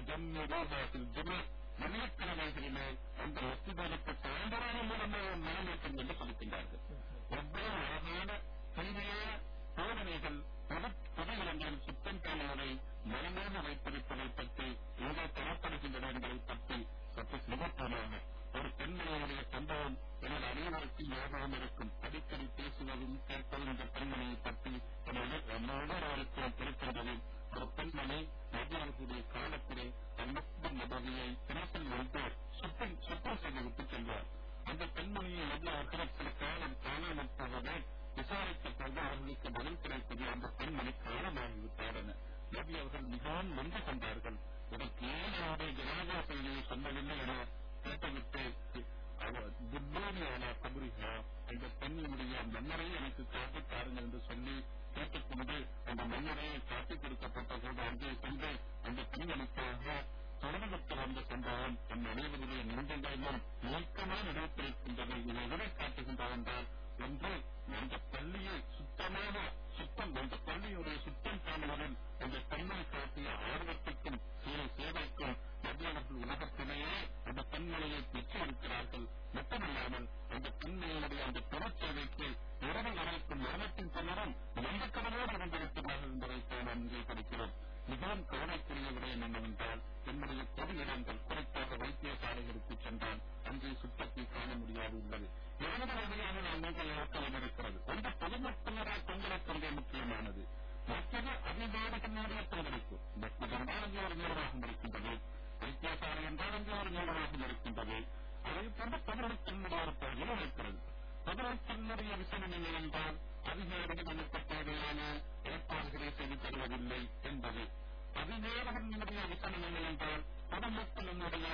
ஜும வெள்ளிக்கிழமைகளிலே அந்த மஸ்ஜிதுகளுக்கு சாயந்தரம் மூலமாக மனமேற்றம் என்று சொல்லுகின்றார்கள் எவ்வளவு அழகான தூய்மையான போதனைகள் பொது பொது இடங்களில் சுத்தம் காணுவதை மனமாக வைத்திருப்பதை பற்றி எங்கே தரப்படுகின்றன என்பதை பற்றி சற்று சிறப்பாக ஒரு பெண்மணியுடைய சம்பவம் எனது அனைவருக்கும் ஞாபகம் இருக்கும் அடிக்கடி பேசுவதும் கேட்பதும் இந்த பெண்மணியை பற்றி ஒவ்வொருவருக்கு இருக்கின்றது ஒரு பெண்மணி நபியர்களுடைய காலத்திலே அம்மத்து நபதியை தினத்தில் வந்து சுத்தம் சுத்தம் செய்துவிட்டு சென்றார் அந்த பெண்மணியை நபி அவர்கள் சில காலம் காணாமல் போவதை விசாரித்த போது அவர்களுக்கு பதில் கிடைத்தது அந்த பெண்மணி காலமாகிவிட்டார் என நபி அவர்கள் மிகவும் நன்றி கொண்டார்கள் இதற்கு ஏன் அவருடைய ஜனாதா செய்தியை சொன்னதில்லை என கேட்டுவிட்டு அவர் துர்பானியான கபரிகா அந்த பெண்ணினுடைய மன்னரை எனக்கு காட்டி தாருங்கள் என்று சொல்லி கேட்டுக்கொண்டு அந்த மன்னரையை காட்டிக் கொடுக்கப்பட்ட போது அங்கே சென்று அந்த பெண்களுக்காக தொடர்புக்கு வந்த சம்பவம் என் அனைவருடைய நெஞ்சங்களிலும் இயக்கமான இடத்திருக்கின்றது இதை எதை காட்டுகின்றார் என்றால் ஒன்று அந்த பள்ளியை சுத்தமாக சுத்தம் அந்த பள்ளியுடைய சுத்தம் காணுவதில் அந்த பெண்ணை காட்டிய ஆர்வத்துக்கும் சேவைக்கும் நபியவர்கள் உலகத்திலேயே அந்த பெண்மணியை பெற்றிருக்கிறார்கள் மட்டுமல்லாமல் அந்த பெண்மணியுடைய அந்த பொருட்சேவைக்கு இரவு வரைக்கும் மரணத்தின் பின்னரும் நம்பிக்கடலோடு இருந்திருக்கிறார்கள் என்பதைத்தான் நாம் இங்கே படிக்கிறோம் மிகவும் கவலைக்குரிய விடயம் என்னவென்றால் என்னுடைய பொது இடங்கள் குறிப்பாக வைத்தியசாலைகளுக்கு சென்றால் அங்கே சுத்தத்தை காண முடியாது உள்ளது இரண்டு வகையான நன்மைகள் நாட்களில் இருக்கிறது ஒன்று பொதுமக்களிடையே பங்களிப்பதே முக்கியமானது மற்றது அதிகாரிகளுடைய பங்களிப்பு மற்றதென்றால் அங்கே ஒரு நிர்வாகம் இருக்கின்றது வைத்தியசாலை என்றால் அங்கே ஒரு நிர்வாகம் இருக்கின்றது அதே போன்று பொதுமக்களினுடைய ஒரு பகுதியில் இருக்கிறது பொதுமக்களினுடைய விசாரணை என்றால் அதிகாரிகள் நமக்கு தேவையான ஏற்பாடுகளை செய்து தருவதில்லை என்பது அதிகாரிகளுடைய விசாரணை என்றால் பொதுமக்களினுடைய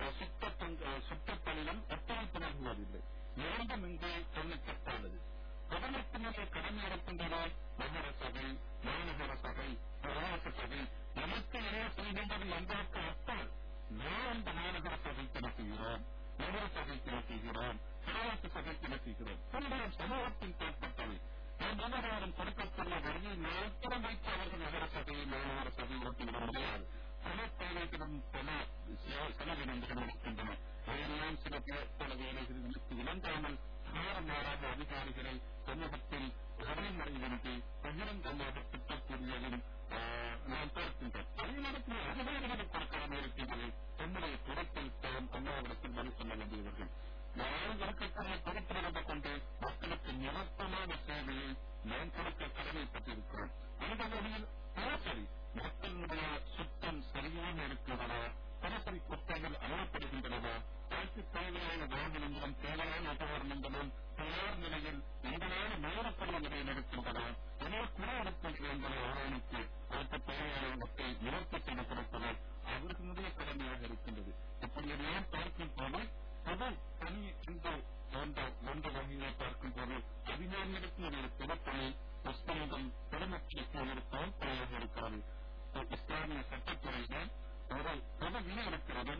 சுத்தப்பணியும் ஒத்துழைப்பு நல்குவதில்லை இரண்டும் இங்கே சொல்லப்பட்டானது பொதுமக்களினுடைய கடமை இருக்கின்றன நகர சபை மாநகர சபை பிரவாச சபை நமக்கு என்ன செய்கின்றது என்பதற்கு அப்பால் நாம் இந்த மாநகர சபைக்கு நடத்துகிறோம் நகர சபைக்கு நடத்துகிறோம் பிரவாச சபைக்கு நடத்துகிறோம் நம்முடைய சமூகத்தின் தோற்பட்டவை நாம் விவகாரம் கொடுக்கக்கூடிய வரியை மாத்திரம் வைத்து அவர்கள் நகர சபையை மாநகர சபையை ஓட்டிவிட முடியாது பல தேவைகளும் பல செலவினங்களும் இருக்கின்றன அதையெல்லாம் சில பல வேலைகளுக்கு இணங்காமல் மாறாக அதிகாரிகளை சமூகத்தில் நடைமுறையின்றி பகிரங்கமாக திட்டக்கூடியதும் நாம் பார்க்கின்றோம் அதே நேரத்தில் அதிகாரிகளுக்கு கொடுக்காமல் இருக்கின்றது தன்னுடைய பொறுப்பில் தான் அண்ணாவிடத்தில் பதில் சொல்ல வேண்டியவர்கள் நான் இருக்கக்கூடிய பொறுப்பில் இருந்து கொண்டு மக்களுக்கு நிரப்பமான சேவையை நாம் கொடுக்க கடமைப்பட்டிருக்கிறோம் அந்த வகையில் தினசரி மக்களுடைய சுத்தம் சரியாக இருக்கிறதா தினசரி குற்றங்கள் அறப்படுகின்றனவா அதற்கு தேவையான வாகனங்களும் தேவையான உபகரணங்களும் தயார் நிலையில் எங்களான மாறக்கூடிய நிலையில் இருக்கின்றன என குறை இருக்கின்ற என்பதை ஆராய்ச்சி அதற்கு தேவையானவற்றை நிவர்த்தி செய்து கொடுப்பது அவர்களுடைய கடமையாக இருக்கின்றது இப்படியெல்லாம் பார்க்கும் போது பொது தனி என்று என்ற என்ற வகையை பார்க்கும் போது அதிகாரிகளுக்கு ஒரு பொதுப்பணி முஸ்லிம்கள் பொதுமக்களுக்கு ஒரு தோல்பணியாக இருக்கிறது இஸ்லாமிய சட்டத்துறையில் ஒரு பொது வினை இருக்கிறது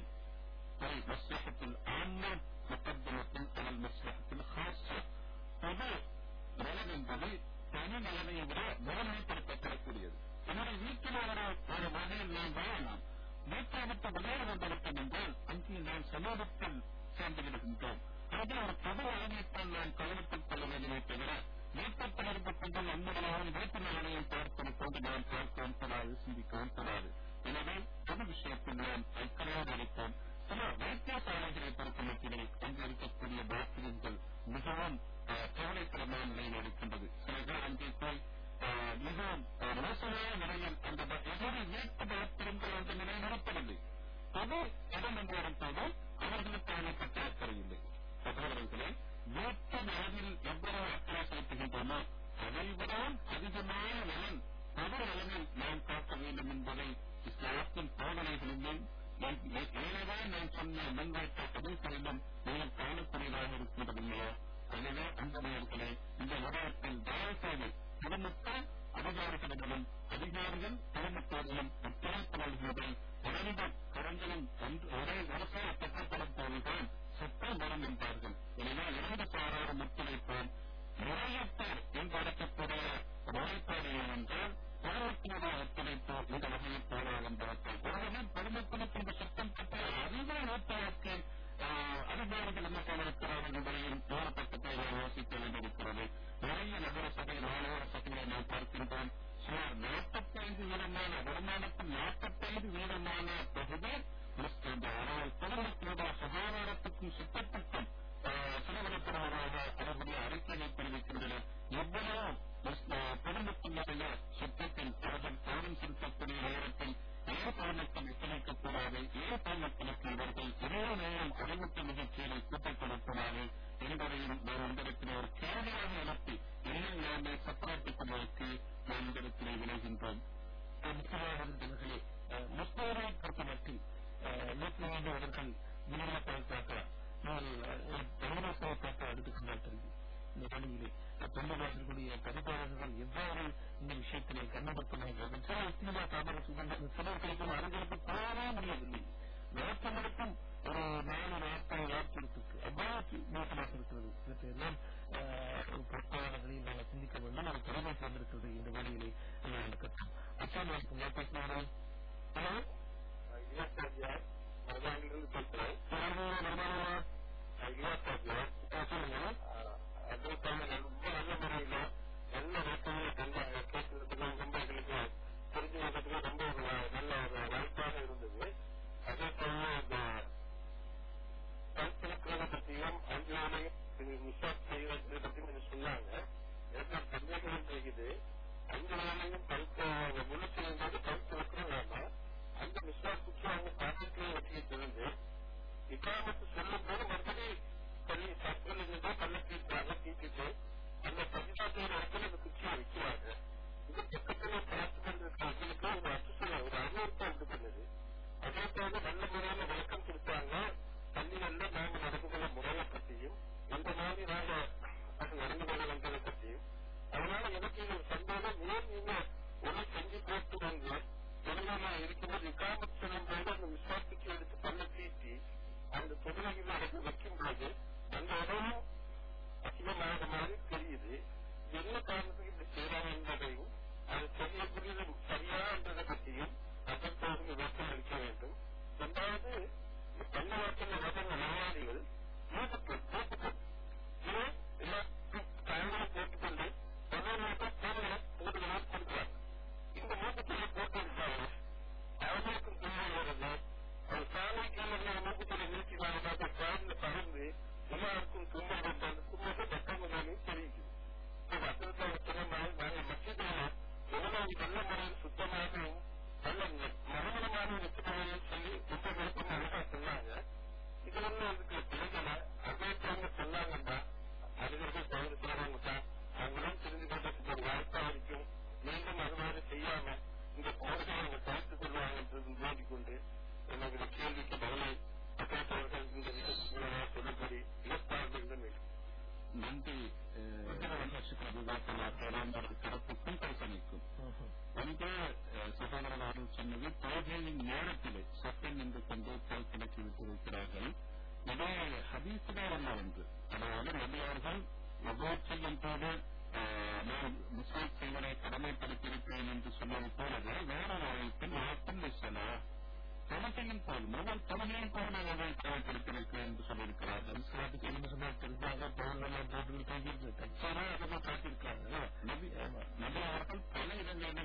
المصلحة العامة مقدمة على المصلحة الخاصة பொது நலன் என்பது தனி நிலைமையை விட முதன்மைப்படுத்தப்படக்கூடியது எனவே வீட்டில் ஒரு ஒரு வகையில் நாம் வாழலாம் வீட்டை விட்டு வெளியே வந்திருக்கும் என்றால் அங்கே நாம் சமூகத்தில் சேர்ந்து விடுகின்றோம் அது ஒரு பொது ஆணையத்தால் நாம் கவனத்தில் கொள்ள வேண்டுமே தவிர வீட்டத்தில் இருந்து கொண்டு நம்முடைய வீட்டு நிலைமையை பார்ப்பது கொண்டு நாம் பார்க்கவும் கூடாது சிந்திக்கவும் கூடாது எனவே பொது விஷயத்தில் நாம் அக்கறையோடு இருப்போம் சில வைத்தியசாலைகளை பொறுத்த மட்டிலே அங்கு இருக்கக்கூடிய பாத்ரூம்கள் மிகவும் கவலைக்கிடமான நிலையில் இருக்கின்றது சில பேர் அங்கே போய் மிகவும் மோசமான நிலையில் அந்த எதிரி வீட்டு பாத்ரூம்கள் அந்த நிலையில் இருப்பதில்லை பொது இடம் என்று வரும்போது அவர்களுக்கு அழைப்பட்ட அக்கறை இல்லை சகோதரர்களே வீட்டு நலனில் எவ்வளவு அக்கறை செலுத்துகின்றோமோ அதைவிட அதிகமான நலன் பொது நலனில் நாம் காக்க வேண்டும் என்பதை இஸ்லாத்தின் போதனைகளிலும் ஏனவே நான் சொன்ன முன்வைத்த கதைகளிலும் நீங்கள் காணக்கூடியதாக இருக்கின்றது இல்லையா எனவே அந்த நேரத்திலே இந்த விடயத்தில் தயவு செய்து குடும்பத்தால் அதிகாரிகளிடமும் அதிகாரிகள் குடும்பத்தோர்களும் ஒத்துழைப்பு இரண்டு கரங்களும் ஒரே அரசாக கட்டப்படும் போதுதான் சட்டம் வரும் என்பார்கள் எனவே இரண்டு சாராரும் ஒத்துழைப்போம் முறையத்தோர் என்று அழைக்கக்கூடிய முறைப்பாடு என்றால் குடும்பத்தினுடைய ஒத்துழைப்பு இந்த வகையில் போராடும் பார்த்தால் ஒருவரை குடும்பத்திற்கு இந்த சட்டம் பற்றிய அறிவை ஏற்பதற்கு அதிகாரிகள் என்ன செய்திருக்கிறார்கள் என்பதையும் போராட்டத்தை யோசிக்க வேண்டியிருக்கிறது நிறைய நகர சபை மாநகர சபையை நாம் பார்க்கின்றோம் சுமார் நாற்பத்தைந்து வீதமான வருமானத்தில் நாற்பத்தைந்து வீதமான பகுதி ஆனால் குடும்பத்தினுடைய சுகாதாரத்துக்கும் சுத்தத்துக்கும் செலவிடப்படுவதாக அவர்களுடைய அறிக்கையை தெரிவிக்கின்றனர் எவ்வளவு குடும்பத்தினுடைய சுத்தத்தில் அவர்கள் கவனம் செலுத்தக்கூடிய நேரத்தில் ஏன் குடும்பத்தில் ஒத்துழைக்கக்கூடாது ஏன் குடும்பத்திற்கு இவர்கள் இரவு நேரம் அறிவுத்த நிகழ்ச்சிகளை கூட்டிக் கொடுக்கூடாது என்பதையும் நாம் இந்த ஒரு கேள்வியாக எழுப்பி இன்னும் நாமே சப்பராட்டிக் கொள்வதற்கு நாம் இந்த இடத்திலே விளைகின்றோம் முக்கியமானவர்களே முஸ்லீமை பொறுத்தமட்டில் நேற்று அவர்கள் விநியோகத்திற்காக நீங்கள் தமிழகத்திற்காக எடுத்துக்கொண்டால் தெரியும் இந்த வழியிலே தொண்டர்களுடைய பதிப்பாளர்கள் எவ்வாறு இந்த விஷயத்திலே கண்ணப்படுத்தினார்கள் சில இஸ்லாமிய தாமரத்தில் சிலர்களுக்கும் அறிஞருக்கு போகவே முடியவில்லை விளக்கங்களுக்கும் ஒரு நாலு நாட்கள் வார்த்தைக்கு அவ்வாறு மோசமாக இருக்கிறது இவற்றையெல்லாம் பொறுப்பாளர்களில் நாங்கள் சிந்திக்க வேண்டும் அது திறமை சேர்ந்திருக்கிறது இந்த வழியிலே கட்டம் அச்சான் வணக்கம் பேசினார்கள் ஹலோ அதற்கான ரொம்ப நல்ல முறையில நல்ல நோக்கங்களை தந்தாங்க கேட்கறதுக்கு ரொம்ப எங்களுக்கு தெரிஞ்சுக்கிறதுக்கு ரொம்ப நல்ல ஒரு வாய்ப்பாக இருந்தது அதே போல இந்த கல்பனக்கிறத பற்றியும் அஞ்சாலையும் மிஸ்ஆப் செய்யறது பற்றியும் கொஞ்சம் சொன்னாங்க எனக்கு சந்தேகம்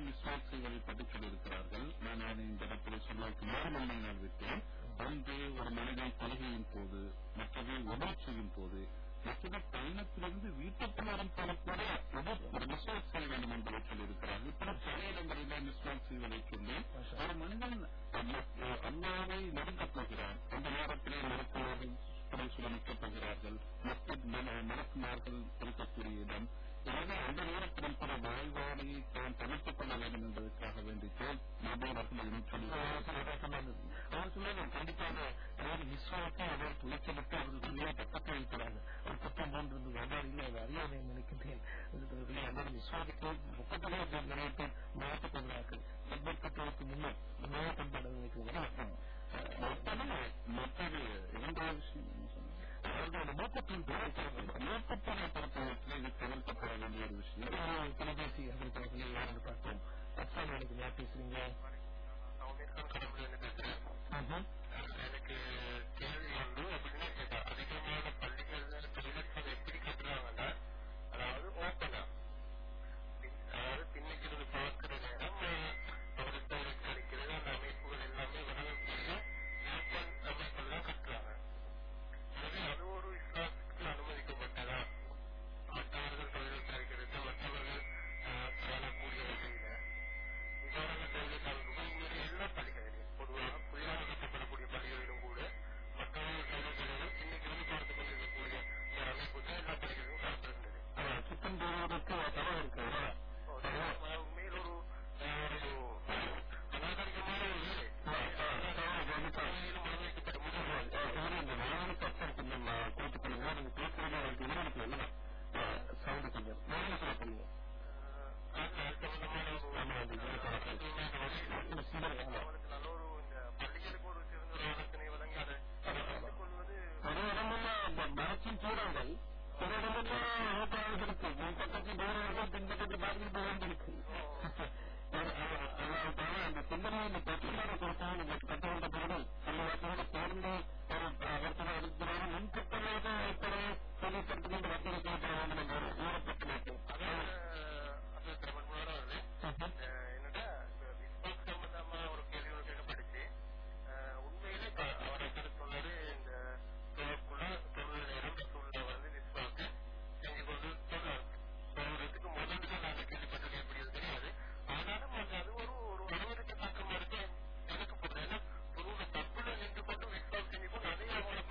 விஸ்வாஸ் செய்வதை பற்றி சொல்லியிருக்கிறார்கள் நான் அதை இந்த இடத்தில் சொல்வதற்கு நேரம் நான் விட்டேன் ஒன்று ஒரு மனிதன் தொழுகையின் போது மற்றது உடல் செய்யும் போது மற்றது பயணத்திலிருந்து வீட்டுக்குள் வரும் போல கூட ஒரு விஸ்வாஸ் செய்ய வேண்டும் என்பதை சொல்லியிருக்கிறார்கள் இப்படி பல இடங்களில் விஸ்வாஸ் செய்வதை சொல்லி ஒரு மனிதன் அல்லாவை நெருங்கப் போகிறான் அந்த நேரத்திலே மருத்துவர்கள் படை சுடமிக்கப் போகிறார்கள் மறக்குமார்கள் இருக்கக்கூடிய இடம் எனவே அந்த நேரத்தில் கூட வாழ்வாடையை தான் தவிர்த்துக் கொள்ள வேண்டும் என்பதற்காக வேண்டித்தான் நபர்கள் அவர் சொன்னது கண்டிப்பாக அதாவது விஸ்வாசத்தை அவர் துளைச்சலிட்டு அவர்களுக்குள்ளே பக்கத்தை வைக்கிறாங்க அவர் குற்றம் போன்றது வியாபாரியில் அவர் அறியாமை நினைக்கின்றேன் அதாவது விஸ்வாசத்தை பக்கத்திலே நிறைய பேர் மாற்றிக் கொள்கிறார்கள் எண்பத்தெட்டுக்கு முன்னர் உண்மையாக பண்பாடு வைக்கிறாங்க மற்றது இரண்டாவது விஷயம் என்ன சொன்னாங்க அவர்களோட நோக்கத்தின் நோக்கத்தை பொறுத்தவரைக்கும் இது தவிர்க்கப்பட வேண்டிய ஒரு விஷயம் தொலைபேசி அறிவிப்பாளர்கள் யாரும் பார்த்தோம் அஸ்லாம் வலைக்கும் யார் பேசுறீங்க எனக்கு கேள்வி வந்து அப்படின்னு அதிகமான பள்ளிகள்ல தொழில்நுட்பம் எப்படி கட்டுறாங்கன்னா அதாவது ஓப்பனா அதாவது பின்னுக்கு இருந்து பார்க்கிற நேரம் அவருக்கு கிடைக்கிறது அந்த அமைப்புகள் எல்லாமே வழங்கக்கூடிய ஓப்பன் அமைப்புகள் தான் கட்டுறாங்க எனவே அது ஒரு இஸ்லாத்துக்கு அனுமதிக்கப்பட்டதா மற்றவர்கள் தொழில் கிடைக்கிறது மற்றவர்கள் காணக்கூடிய வகையில விசாரணை தொழிலுக்காக உண்மையிலே எல்லா பள்ளிகளிலும் பொதுவாக புதிதாக கட்டப்படக்கூடிய பள்ளிகளிலும் கூட மற்றவர்கள் தொழில்களிலும் இன்னைக்கு வந்து பார்த்துக் கொண்டிருக்கக்கூடிய ஒரு அமைப்பு தான் எல்லா பள்ளிகளிலும் காணப்படுகிறது சுத்தம் போடுவதற்கு தரம் இருக்கு உண்மையில் ஒரு அநாகரிகமான ஒரு வேலை முன்வைக்கப்பட்ட முதல் இந்த நாளைக்கு அர்த்தம் கொஞ்சம் குறித்து பண்ணுங்க நீங்க பேசுறது எனக்கு விவரத்துக்கு இல்லை சவுண்ட் கொஞ்சம் நாளைக்கு சொல்ல பண்ணுங்க அவருக்கு நல்ல ஒரு இந்த பள்ளிகளுக்கு ஒரு சிறந்த ஒரு ஆலோசனை வழங்கி அதை வைத்துக் கொள்வது ஒரு இடமெல்லாம் மரத்தின் சூழல்கள் ஒரு இடமெல்லாம் ஓட்டாளர்கள் இருக்கு முன் பக்கத்தில் போறவர்கள் பின்பக்கத்தில் பார்த்துட்டு போக வேண்டியிருக்கு அந்த சிந்தனை இந்த பத்திரிகையை கொடுத்தால் இந்த கட்டளை பொருள் அந்த வார்த்தையோட சேர்ந்து ஒரு அவர்கள் அளிக்கிறார் முன்கட்டமாக எப்படி சொல்லித்தரத்துக்கு இந்த வசதி செய்யப்பட வேண்டும் என்ற ஒரு ஊறப்பட்டு வைக்கும் அது திருமணம் என்னடா விஸ்வாஸ் சம்பந்தமா ஒரு கேள்வி ஒன்று கேட்கப்பட்டுச்சு உண்மையிலே அவர் எப்படி சொன்னது இந்த தொழிற்குள்ள தொழில் நேரம் சூழ்நிலை வந்து விஸ்வாஸ் செஞ்சு கொண்டு சொல்றாரு சொல்றதுக்கு முதல்ல நாங்கள் கேள்விப்பட்டது எப்படி தெரியாது ஆனாலும் அது அது ஒரு ஒரு அனுமதிக்கத்தக்க மாதிரி எனக்கு போடுறது ஏன்னா பொருளை தப்புல நின்று கொண்டு விஸ்வாஸ் செஞ்சு கொண்டு அதே அவங்களை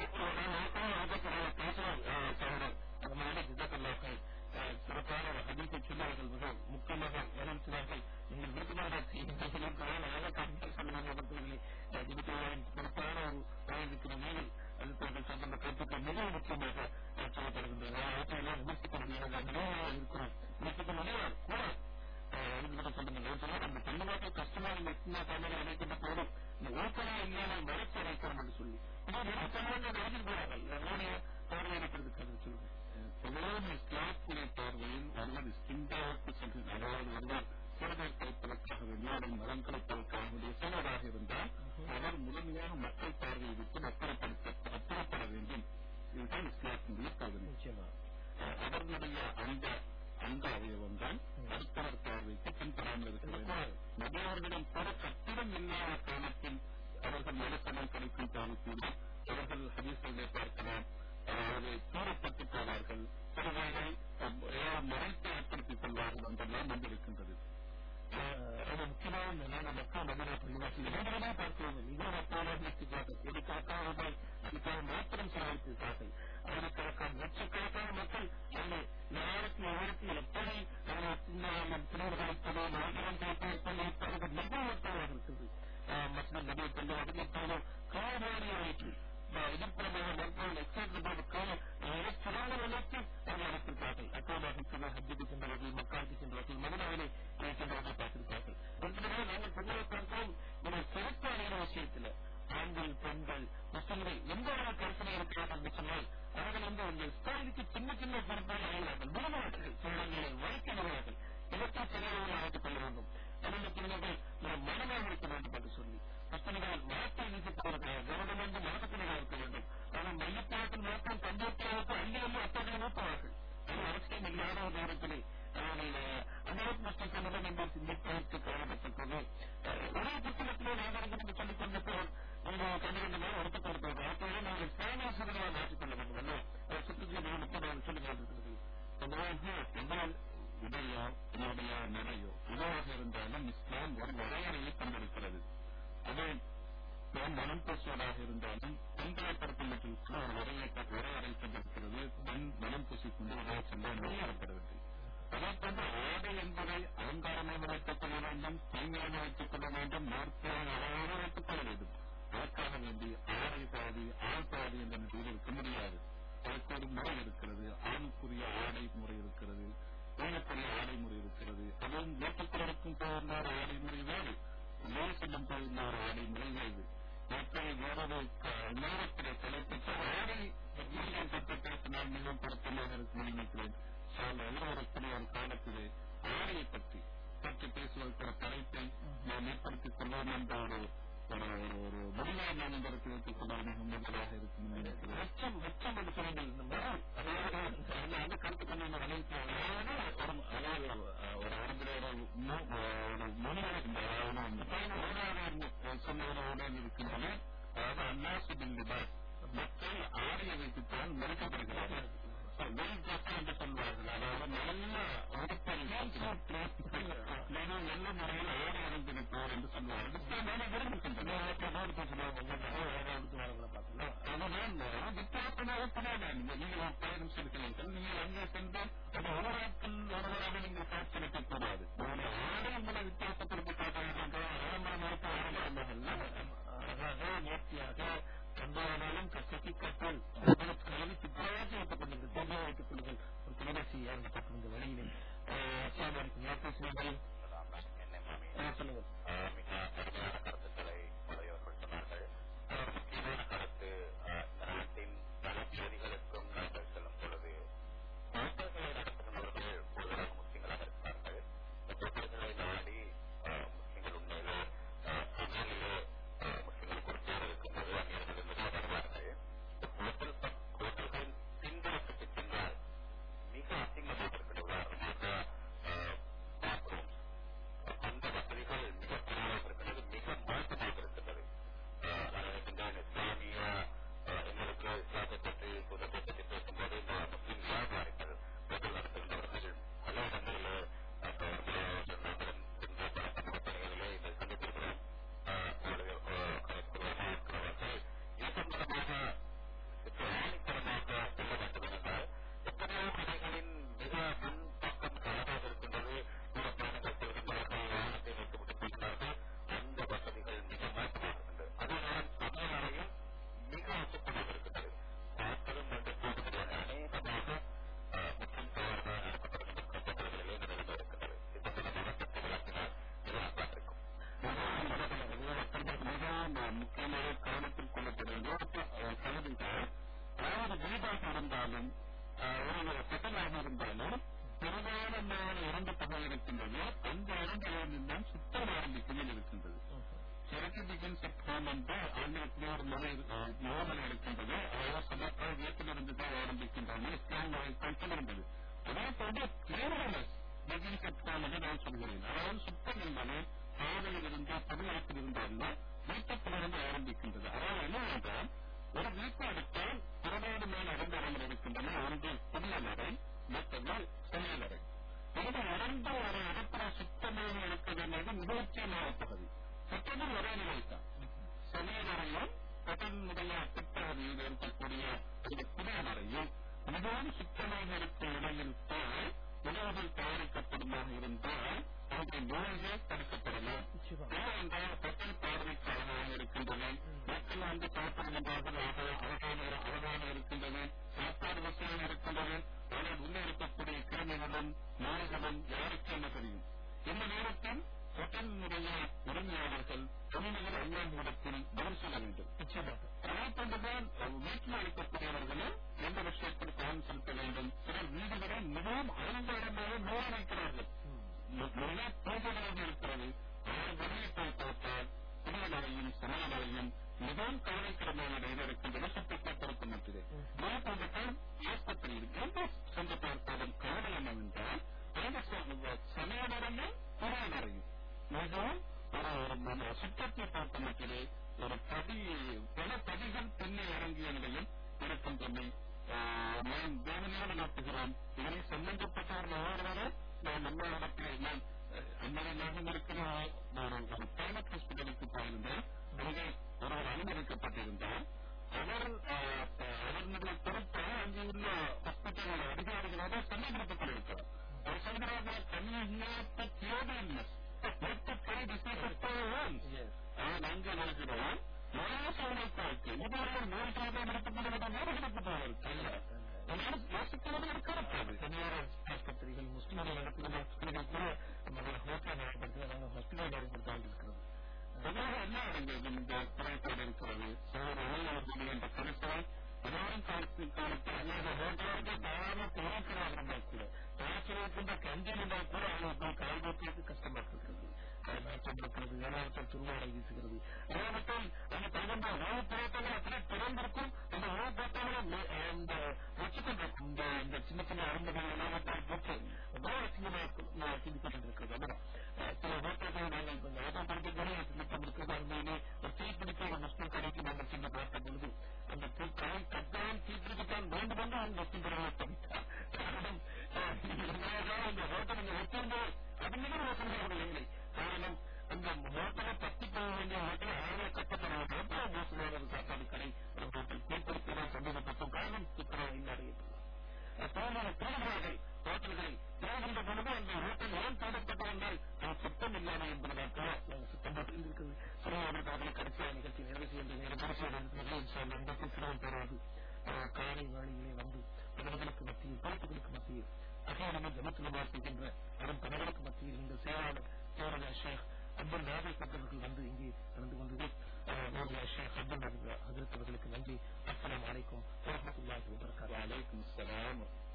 சிறப்பான ஒரு ஹதீஸை சொன்னார்கள் மிக முக்கியமாக வலியுறுத்தினார்கள் நீங்கள் விருப்பமாக செய்யுங்கள் சொல்லுவார்கள் சிறப்பான ஒரு வயதுக்கு நீங்கள் அது சம்பந்த கருத்துக்கள் மிக முக்கியமாக சொல்லப்படுகின்றன அவற்றையெல்லாம் விமர்சிக்க முடியாத நிலையாக இருக்கிறோம் விமர்சிக்க முடியாது கூட எழுதுகிற சொல்லுங்கள் அந்த பெண்களுக்கு கஷ்டமான சின்ன தமிழை இணைக்கின்ற போதும் இந்த ஓப்பனா இல்லாமல் மறைத்து வைக்கிறோம் என்று சொல்லி இது மிக தமிழக எழுதி போறார்கள் என்னுடைய பார்வை இருக்கிறதுக்கு அது சொல்லுங்க பொதுவாக இஸ்லாத்துடைய பார்வையில் ஒருவர் இஸ்திண்டாவுக்கு சென்று அதாவது ஒருவர் சிறுவர் கிடைப்பதற்காக வெளியாடும் மதம் கிடைப்பதற்காக வேண்டிய சிலராக இருந்தால் அவர் முழுமையாக மக்கள் பார்வையை விட்டு அப்புறப்படுத்த அப்புறப்பட வேண்டும் இதுதான் இஸ்லாத்தினுடைய கல்வி நிச்சயமா அவர்களுடைய அந்த அந்த அவயவம் தான் அடுத்தவர் பார்வைக்கு பின்பறாமல் இருக்க வேண்டும் நபியவர்களிடம் கூட கட்டிடம் இல்லாத காலத்தில் அவர்கள் நிலத்தனம் கிடைக்கும் போது கூட அவர்கள் ஹதீசங்களை பார்க்கலாம் அதாவது தூரப்பட்டு போவார்கள் சிறுவேளை மறைத்து ஏற்படுத்திக் கொள்வார்கள் என்றெல்லாம் வந்திருக்கின்றது அது முக்கியமாக இந்த நாங்கள் மக்கள் மதுரை பள்ளிவாசல் இரண்டுமே பார்க்கிறோம் இதோட போராட்டத்துக்காக கோடிக்கணக்கான ரூபாய் அதுக்காக மாத்திரம் செலவழித்திருக்கார்கள் ஆயிரக்கணக்கான லட்சக்கணக்கான மக்கள் அந்த நாளைக்கு நேரத்தில் எப்படி திருவிழாக்களோ நாகரம் கேட்பதற்கு நிர்வாகத்தாக இருக்கிறது மற்றும் நபியை பள்ளிவாசல் இப்போது கால்வாரி ஆயிற்று எதிர்ப்புறமாக மருத்துவர்கள் எக்ஸைட் கால சிறந்த நிலைக்கு அவர்கள் அழைத்திருக்கிறார்கள் அக்கௌண்ட் ஆஃபீஸில் ஹஜ்ஜுக்கு சென்றவர்கள் மக்காவுக்கு சென்றவர்கள் கண்டுகொண்டு எடுத்துக் கொடுத்தது அப்போது நாங்கள் சேவாசகர்களாக மாற்றிக்கொள்ள வேண்டும் அல்ல அதை சுற்றுச்சூழல் முப்பது சொல்லி கொண்டிருக்கிறது என்னால் உடையோ என்னுடைய நிறையோ எதுவாக இருந்தாலும் இஸ்லாம் ஒரு வரையறையை கொண்டிருக்கிறது அதை மனம் பூசுவதாக இருந்தாலும் பெண்களை பொறுத்தமட்டிற்கு ஒரு வரையை வரையறை கொண்டிருக்கிறது பெண் மனம் பூசிக்கொண்டு உதவ செல்ல அனுமதிக்கப்படுகிறது அதே போன்று ஆடை என்பதை அலங்காரமாக வைத்துக் கொள்ள வேண்டும் தூய்மையாக வைத்துக் கொள்ள வேண்டும் நேர்த்தியாக அழகாக வைத்துக் கொள்ள வேண்டும் அதற்காக வேண்டி ஆடை பாதி ஆள் பாதி என்ற நிலையில் இருக்க முடியாது அதற்கு ஒரு முறை இருக்கிறது ஆணுக்குரிய ஆடை முறை இருக்கிறது பெண்ணுக்குரிய ஆடை முறை இருக்கிறது அதுவும் வீட்டுக்குள்ளுக்கும் போகின்ற ஆடை முறை வேறு உள்ளே செல்லும் போகின்ற ஆடை முறை வேறு நேற்றைய வேறொரு நேரத்திலே தலைப்பிட்ட ஆடை நீங்கள் பற்றி பேசினால் மிகவும் பொருத்தமாக இருக்கும் நினைக்கிறேன் சால் எழுவரக்கூடிய ஒரு காலத்திலே ஆடையை பற்றி பற்றி பேசுவதற்கான தலைப்பை நாம் ஏற்படுத்திக் கொள்வோம் என்ற ஒரு ஒரு ஒரு முடிவாக நாம் இந்த இடத்தில் வைத்துக் கொள்வது மிகவும் நன்றாக இருக்கும் நினைக்கிறேன் வெச்சம் வெச்சம் என்று சொன்னீங்கள் இந்த மரம் அதாவது அந்த கருத்து கொண்டு வளைத்து ஒரு அதாவது ஒரு அரபில் ஒரு ஒரு மொழியாக இருந்த அதாவது சொன்னவரோடு இருக்கின்றன அதாவது அன்னாசு பில்லிபாஸ் மக்கள் ஆடையை வைத்துத்தான் மறுக்கப்படுகிறார்கள் வெல் ட்ரெஸ் என்று சொல்வார்கள் அதாவது நல்ல உடுப்பல் நல்ல முறையில் ஆடை அணிந்திருப்போர் என்று சொல்வார்கள் இஸ்லாமிய விரும்புகின்றன அதனால் வித்தியாசமாக புரியாதான் நீங்கள் பயணம் செலுத்தினீர்கள் நீங்கள் அங்கே சென்று அது ஒருவராட்கள் ஒருவராக நீங்கள் காட்சி செலுத்தக் கூடாது உங்களுடைய ஆடை உங்களை வித்தியாசப்படுத்தி காட்டுகின்ற ஆடம்பரமாக ஆடம்பரமல்ல அழகாக நேர்த்தியாக எந்தானாலும் கசக்கி கட்டல் கல்வி சித்தராக வைத்துக் கொள்ளுங்கள் தெளிவாக வைத்துக் கொள்ளுங்கள் ஒரு தொலைபேசி ஆரம்பித்துக் கொள்ளுங்கள் வழியிலே அஸ்லாம் வலைக்கும் யார் பேசுகிறீர்கள் சொல்லுங்கள் மிக அருமையான கருத்துக்களை உடையவர்கள் சொன்னார்கள் ஒரு முக்கியமான கருத்து இந்த நாட்டின் பல பகுதிகளுக்கும் நாங்கள் செல்லும் பொழுது கூட்டங்களை நடத்துகின்றவர்கள் கூடுதலாக முஸ்லிம்களாக இருக்கிறார்கள் இந்த கூட்டங்களை நாடி முஸ்லிம்கள் உண்மையிலே தமிழிலே முஸ்லிம்களுக்கு ஒரு பேர் இருக்கும்போது அந்நியர்கள் நிறைய வருவார்கள் இந்த ஹோட்டல் ஹோட்டல்களின் பின்புறத்துக்கு சென்றால் மிக அசிங்கமாக இருக்கிற உதாரணமாக பாத்ரூம் அந்த வசதிகள் மிக குறைவாக இருக்கிறது மிக மோசமாக இருக்கிறது நான் நினைக்கின்றேன் இஸ்லாமிய எங்களுக்கு இஸ்லாத்தை பற்றி புதத்தை பற்றி பேசும்போது இந்த முஸ்லிம் வியாபாரிகள் ஹோட்டல் நடத்துகின்றவர்கள் பல இடங்களில் சொன்னார்கள் இந்த பல சமூக பணிகளிலே இதை சந்தித்திருக்கிறோம் கணக்குறவாக இருக்கிறவர்கள் இது சம்பந்தமாக ஆணித்தரமாக சொல்ல வேண்டும் என்றால் எத்தனையோ கடைகளின் மிக முன் பக்கம் அழகாக இருக்கின்றது இந்த பயணங்கள் செல்கின்றார்கள் வாகனத்தை வைத்துவிட்டு போகிறார்கள் அந்த வசதிகள் மிக மோசமாக இருக்கின்றது அதுதான் சமையல் அறையும் மிக அசுத்தமாக இருக்கின்றது பார்ப்பதும் என்று கூடுதல் அநேகமாக முஸ்லிம் தவறுகள் நடத்தப்படுகின்ற கட்டங்களிலே நடந்து இருக்கின்றது இது சம்பந்தமாக சற்று விளக்கினால் மிகவும் இருக்கும் மிகவும் முக்கியமாக கவனத்தில் கொள்ளப்பட வேண்டிய கருதுகள் அதாவது வீடாக இருந்தாலும் ஒரு செட்டலாக இருந்தாலும் பிரதானமான இரண்டு பகை இருக்கின்றது அந்த இரண்டு தான் சுத்தம் ஆரம்பிக்கையில் இருக்கின்றது செரக்கு பிகின்ஸ் அட் ஹோம் என்று ஆங்கிலத்திலே ஒரு மொழி மோதல் இருக்கின்றது அதாவது சமக்கால் வீட்டிலிருந்து தான் ஆரம்பிக்கின்றன இஸ்லாம் கல்ச்சல் இருந்தது அதே போன்று கிளீனஸ் பிகின்ஸ் அட் ஹோம் என்று நான் சொல்கிறேன் அதாவது சுத்தம் என்பது காலையிலிருந்து தமிழகத்திலிருந்து அல்ல வீட்டுக்குள்ளிருந்து ஆரம்பிக்கின்றது அதாவது என்னவென்றால் ஒரு வீட்டை எடுத்தால் பிரதானமான இரண்டு இடங்கள் இருக்கின்றன ஒன்று குடியலறை மற்றது சமையலறை இந்த இரண்டு ஒரு இடத்துல சுத்தமாக இருப்பது என்பது மிக முக்கியமான பகுதி மற்றதும் ஒரே நிலைத்தான் சமையலறையும் கடனுடைய பிற்பகுதியில் இருக்கக்கூடிய அந்த குடியலறையும் மிகவும் சுத்தமாக இருக்கும் இடையில் தான் உணவுகள் தயாரிக்கப்படுமாக இருந்தால் அங்கே நோய்கள் தடுக்கப்படலாம் ஏனென்றால் ஹோட்டல் பார்வைக்காக இருக்கின்றன மக்கள் அங்கு சாப்பிடுகின்றார்கள் அழகான அழகான இருக்கின்றன சாப்பாடு வசதியாக இருக்கின்றன ஆனால் உள்ளே இருக்கக்கூடிய கிருமிகளும் நோய்களும் யாருக்கு என்ன தெரியும் இந்த நேரத்தில் ஹோட்டலினுடைய உரிமையாளர்கள் துணிநகர் அல்லாஹிடத்தில் பதில் சொல்ல வேண்டும் அதே போன்றுதான் வீட்டில் இருக்கக்கூடியவர்களும் எந்த விஷயத்தில் கவனம் செலுத்த வேண்டும் சிலர் வீடுகளை மிகவும் அலங்காரமாக மூட வைக்கிறார்கள் நிறைய பூஜைகளாக இருக்கிறது ஆனால் வெளியே போய் பார்த்தால் குடியலறையும் சமையலறையும் மிகவும் கவலைக்கிடமான நிலையில் இருக்கின்றன சுற்றுப்பாட்டிற்கு மட்டுமே அதே போன்றுதான் ஆஸ்பத்திரியில் எந்த சென்று பார்த்தாலும் கவலை என்னவென்றால் அந்த சமையலறையும் குடியலறையும் மிகவும் ஒரு அந்த சுற்றத்தை பார்த்த மட்டிலே ஒரு படி பல படிகள் பின்னே இறங்கிய நிலையில் இருக்கும் தன்னை ஆஹ், நான் வேதனையோடு நடத்துகிறோம் இதனை சம்பந்தப்பட்டவர்கள் ஒவ்வொருவரும் நான் நம்மளிடத்திலே நான் அன்றைய நாகம் இருக்கிற ஒரு ஒரு பிரைவேட் ஹாஸ்பிட்டலுக்கு போயிருந்தேன் அங்கே ஒருவர் அனுமதிக்கப்பட்டிருந்தார் அவர் ஆஹ், அவர்களுடைய பொறுப்பை அங்கே உள்ள ஹாஸ்பிட்டல் அதிகாரிகளோட சந்தேகப்பட்டிருக்கிறார் அவர் சொல்கிறார்கள் தனியாக தேவையில்லை Let the pay decision for once. Yes. அவன் அங்கே வருகிறோம் மனசோனைக்கு இதுவரை நோய் சாதம் எடுத்துக்கொண்டு நோய் எடுத்துக்கொள்வது அல்ல யோசிக்கிறது இருக்கிறது தனியார் ஆஸ்பத்திரிகள் முஸ்லிம்கள் நடத்துகிற ஆஸ்பத்திரிகள் கூட நம்முடைய ஹோட்டல் நடைபெறுகிறது நாங்கள் ஹாஸ்பிட்டல் நடைபெறுத்தால் இருக்கிறது பொதுவாக என்ன அடங்கியது இந்த குறைபாடு இருக்கிறது சோறு அவர்களுடைய இந்த பரிசல் எல்லாரும் காலத்து காலத்தில் அந்த ஹோட்டலுக்கு சாதாரண துறைக்கிறாங்க நம்ம கூட துறைச்சிருக்கின்ற கஞ்சி இருந்தால் கூட அவங்களுக்கு கால் வைக்கிறதுக்கு கஷ்டமா இருக்கிறது நாட்டம் இருக்கிறது ஏழாவத்தில் திருவாடை வீசுகிறது ஏழாவத்தில் அந்த தகுந்த உணவு பழக்கங்கள் அப்படியே திறந்திருக்கும் அந்த உணவு பழக்கங்களை அந்த வச்சுக்கொண்டிருக்கும் இந்த இந்த சின்ன சின்ன அரும்புகள் எல்லாவற்றையும் போட்டு அவ்வளவு சிந்திக்கப்பட்டிருக்கிறது அதுதான் சில ஹோட்டல்கள் நாங்கள் இப்போ நாட்டம் படுத்திக்கொண்டு சிந்திக்கம் இருக்கிறது அருமையிலே ஒரு தீப்பிடிக்க ஒரு முஸ்லிம் கடைக்கு நாங்கள் சென்று பார்த்த பொழுது அந்த பூக்களை கட்டாயம் தீப்பிடிக்கத்தான் வேண்டும் என்று அந்த முஸ்லிம் கடையை தவித்தார் காரணம் அந்த ஹோட்டல் இங்கே வச்சிருந்தோம் அது மிக மோசமாக இல்லை காரணம் அந்த ஹோட்டலை பத்தி போக வேண்டிய ஹோட்டல் ஆரம்ப கட்டப்பட வேண்டிய மோசமான ஒரு சாப்பாடு கடை ஒரு ஹோட்டல் தீர்ப்பதற்கு சந்தேகப்பட்டோம் காரணம் துப்புரவு இல்லாத தோழர்கள் தேடுகிறார்கள் ஹோட்டல்களை தேடுகின்ற பொழுது அந்த ஹோட்டல் ஏன் தேடப்பட்டு வந்தால் அது சுத்தம் இல்லாமல் என்பதற்காக நாங்கள் சுத்தம் போட்டு இருக்கிறது சிறுவர்கள் அவர்களை கடைசியாக நிகழ்ச்சி நிறைவு செய்கின்ற நேரம் கடைசியாக இருக்கிறது இடத்தில் சிறுவன் பெறாது காலை வேளையிலே வந்து பதவிகளுக்கு மத்தியில் பொறுப்புகளுக்கு மத்தியில் அகையிடமே ஜமத்துலமா செய்கின்ற வரும் பதவிகளுக்கு மத்தியில் இந்த சேவாளர் தோழர் ஷேக் அப்துல் நாகர் அவர்கள் வந்து இங்கே கலந்து கொண்டது தோழர் ஷேக் அப்துல் நாகர் அவர்களுக்கு நன்றி அஸ்லாம் வலைக்கும் வரமத்துல்லாஹி வபரகாத்துஹு வலைக்கும் சலாம்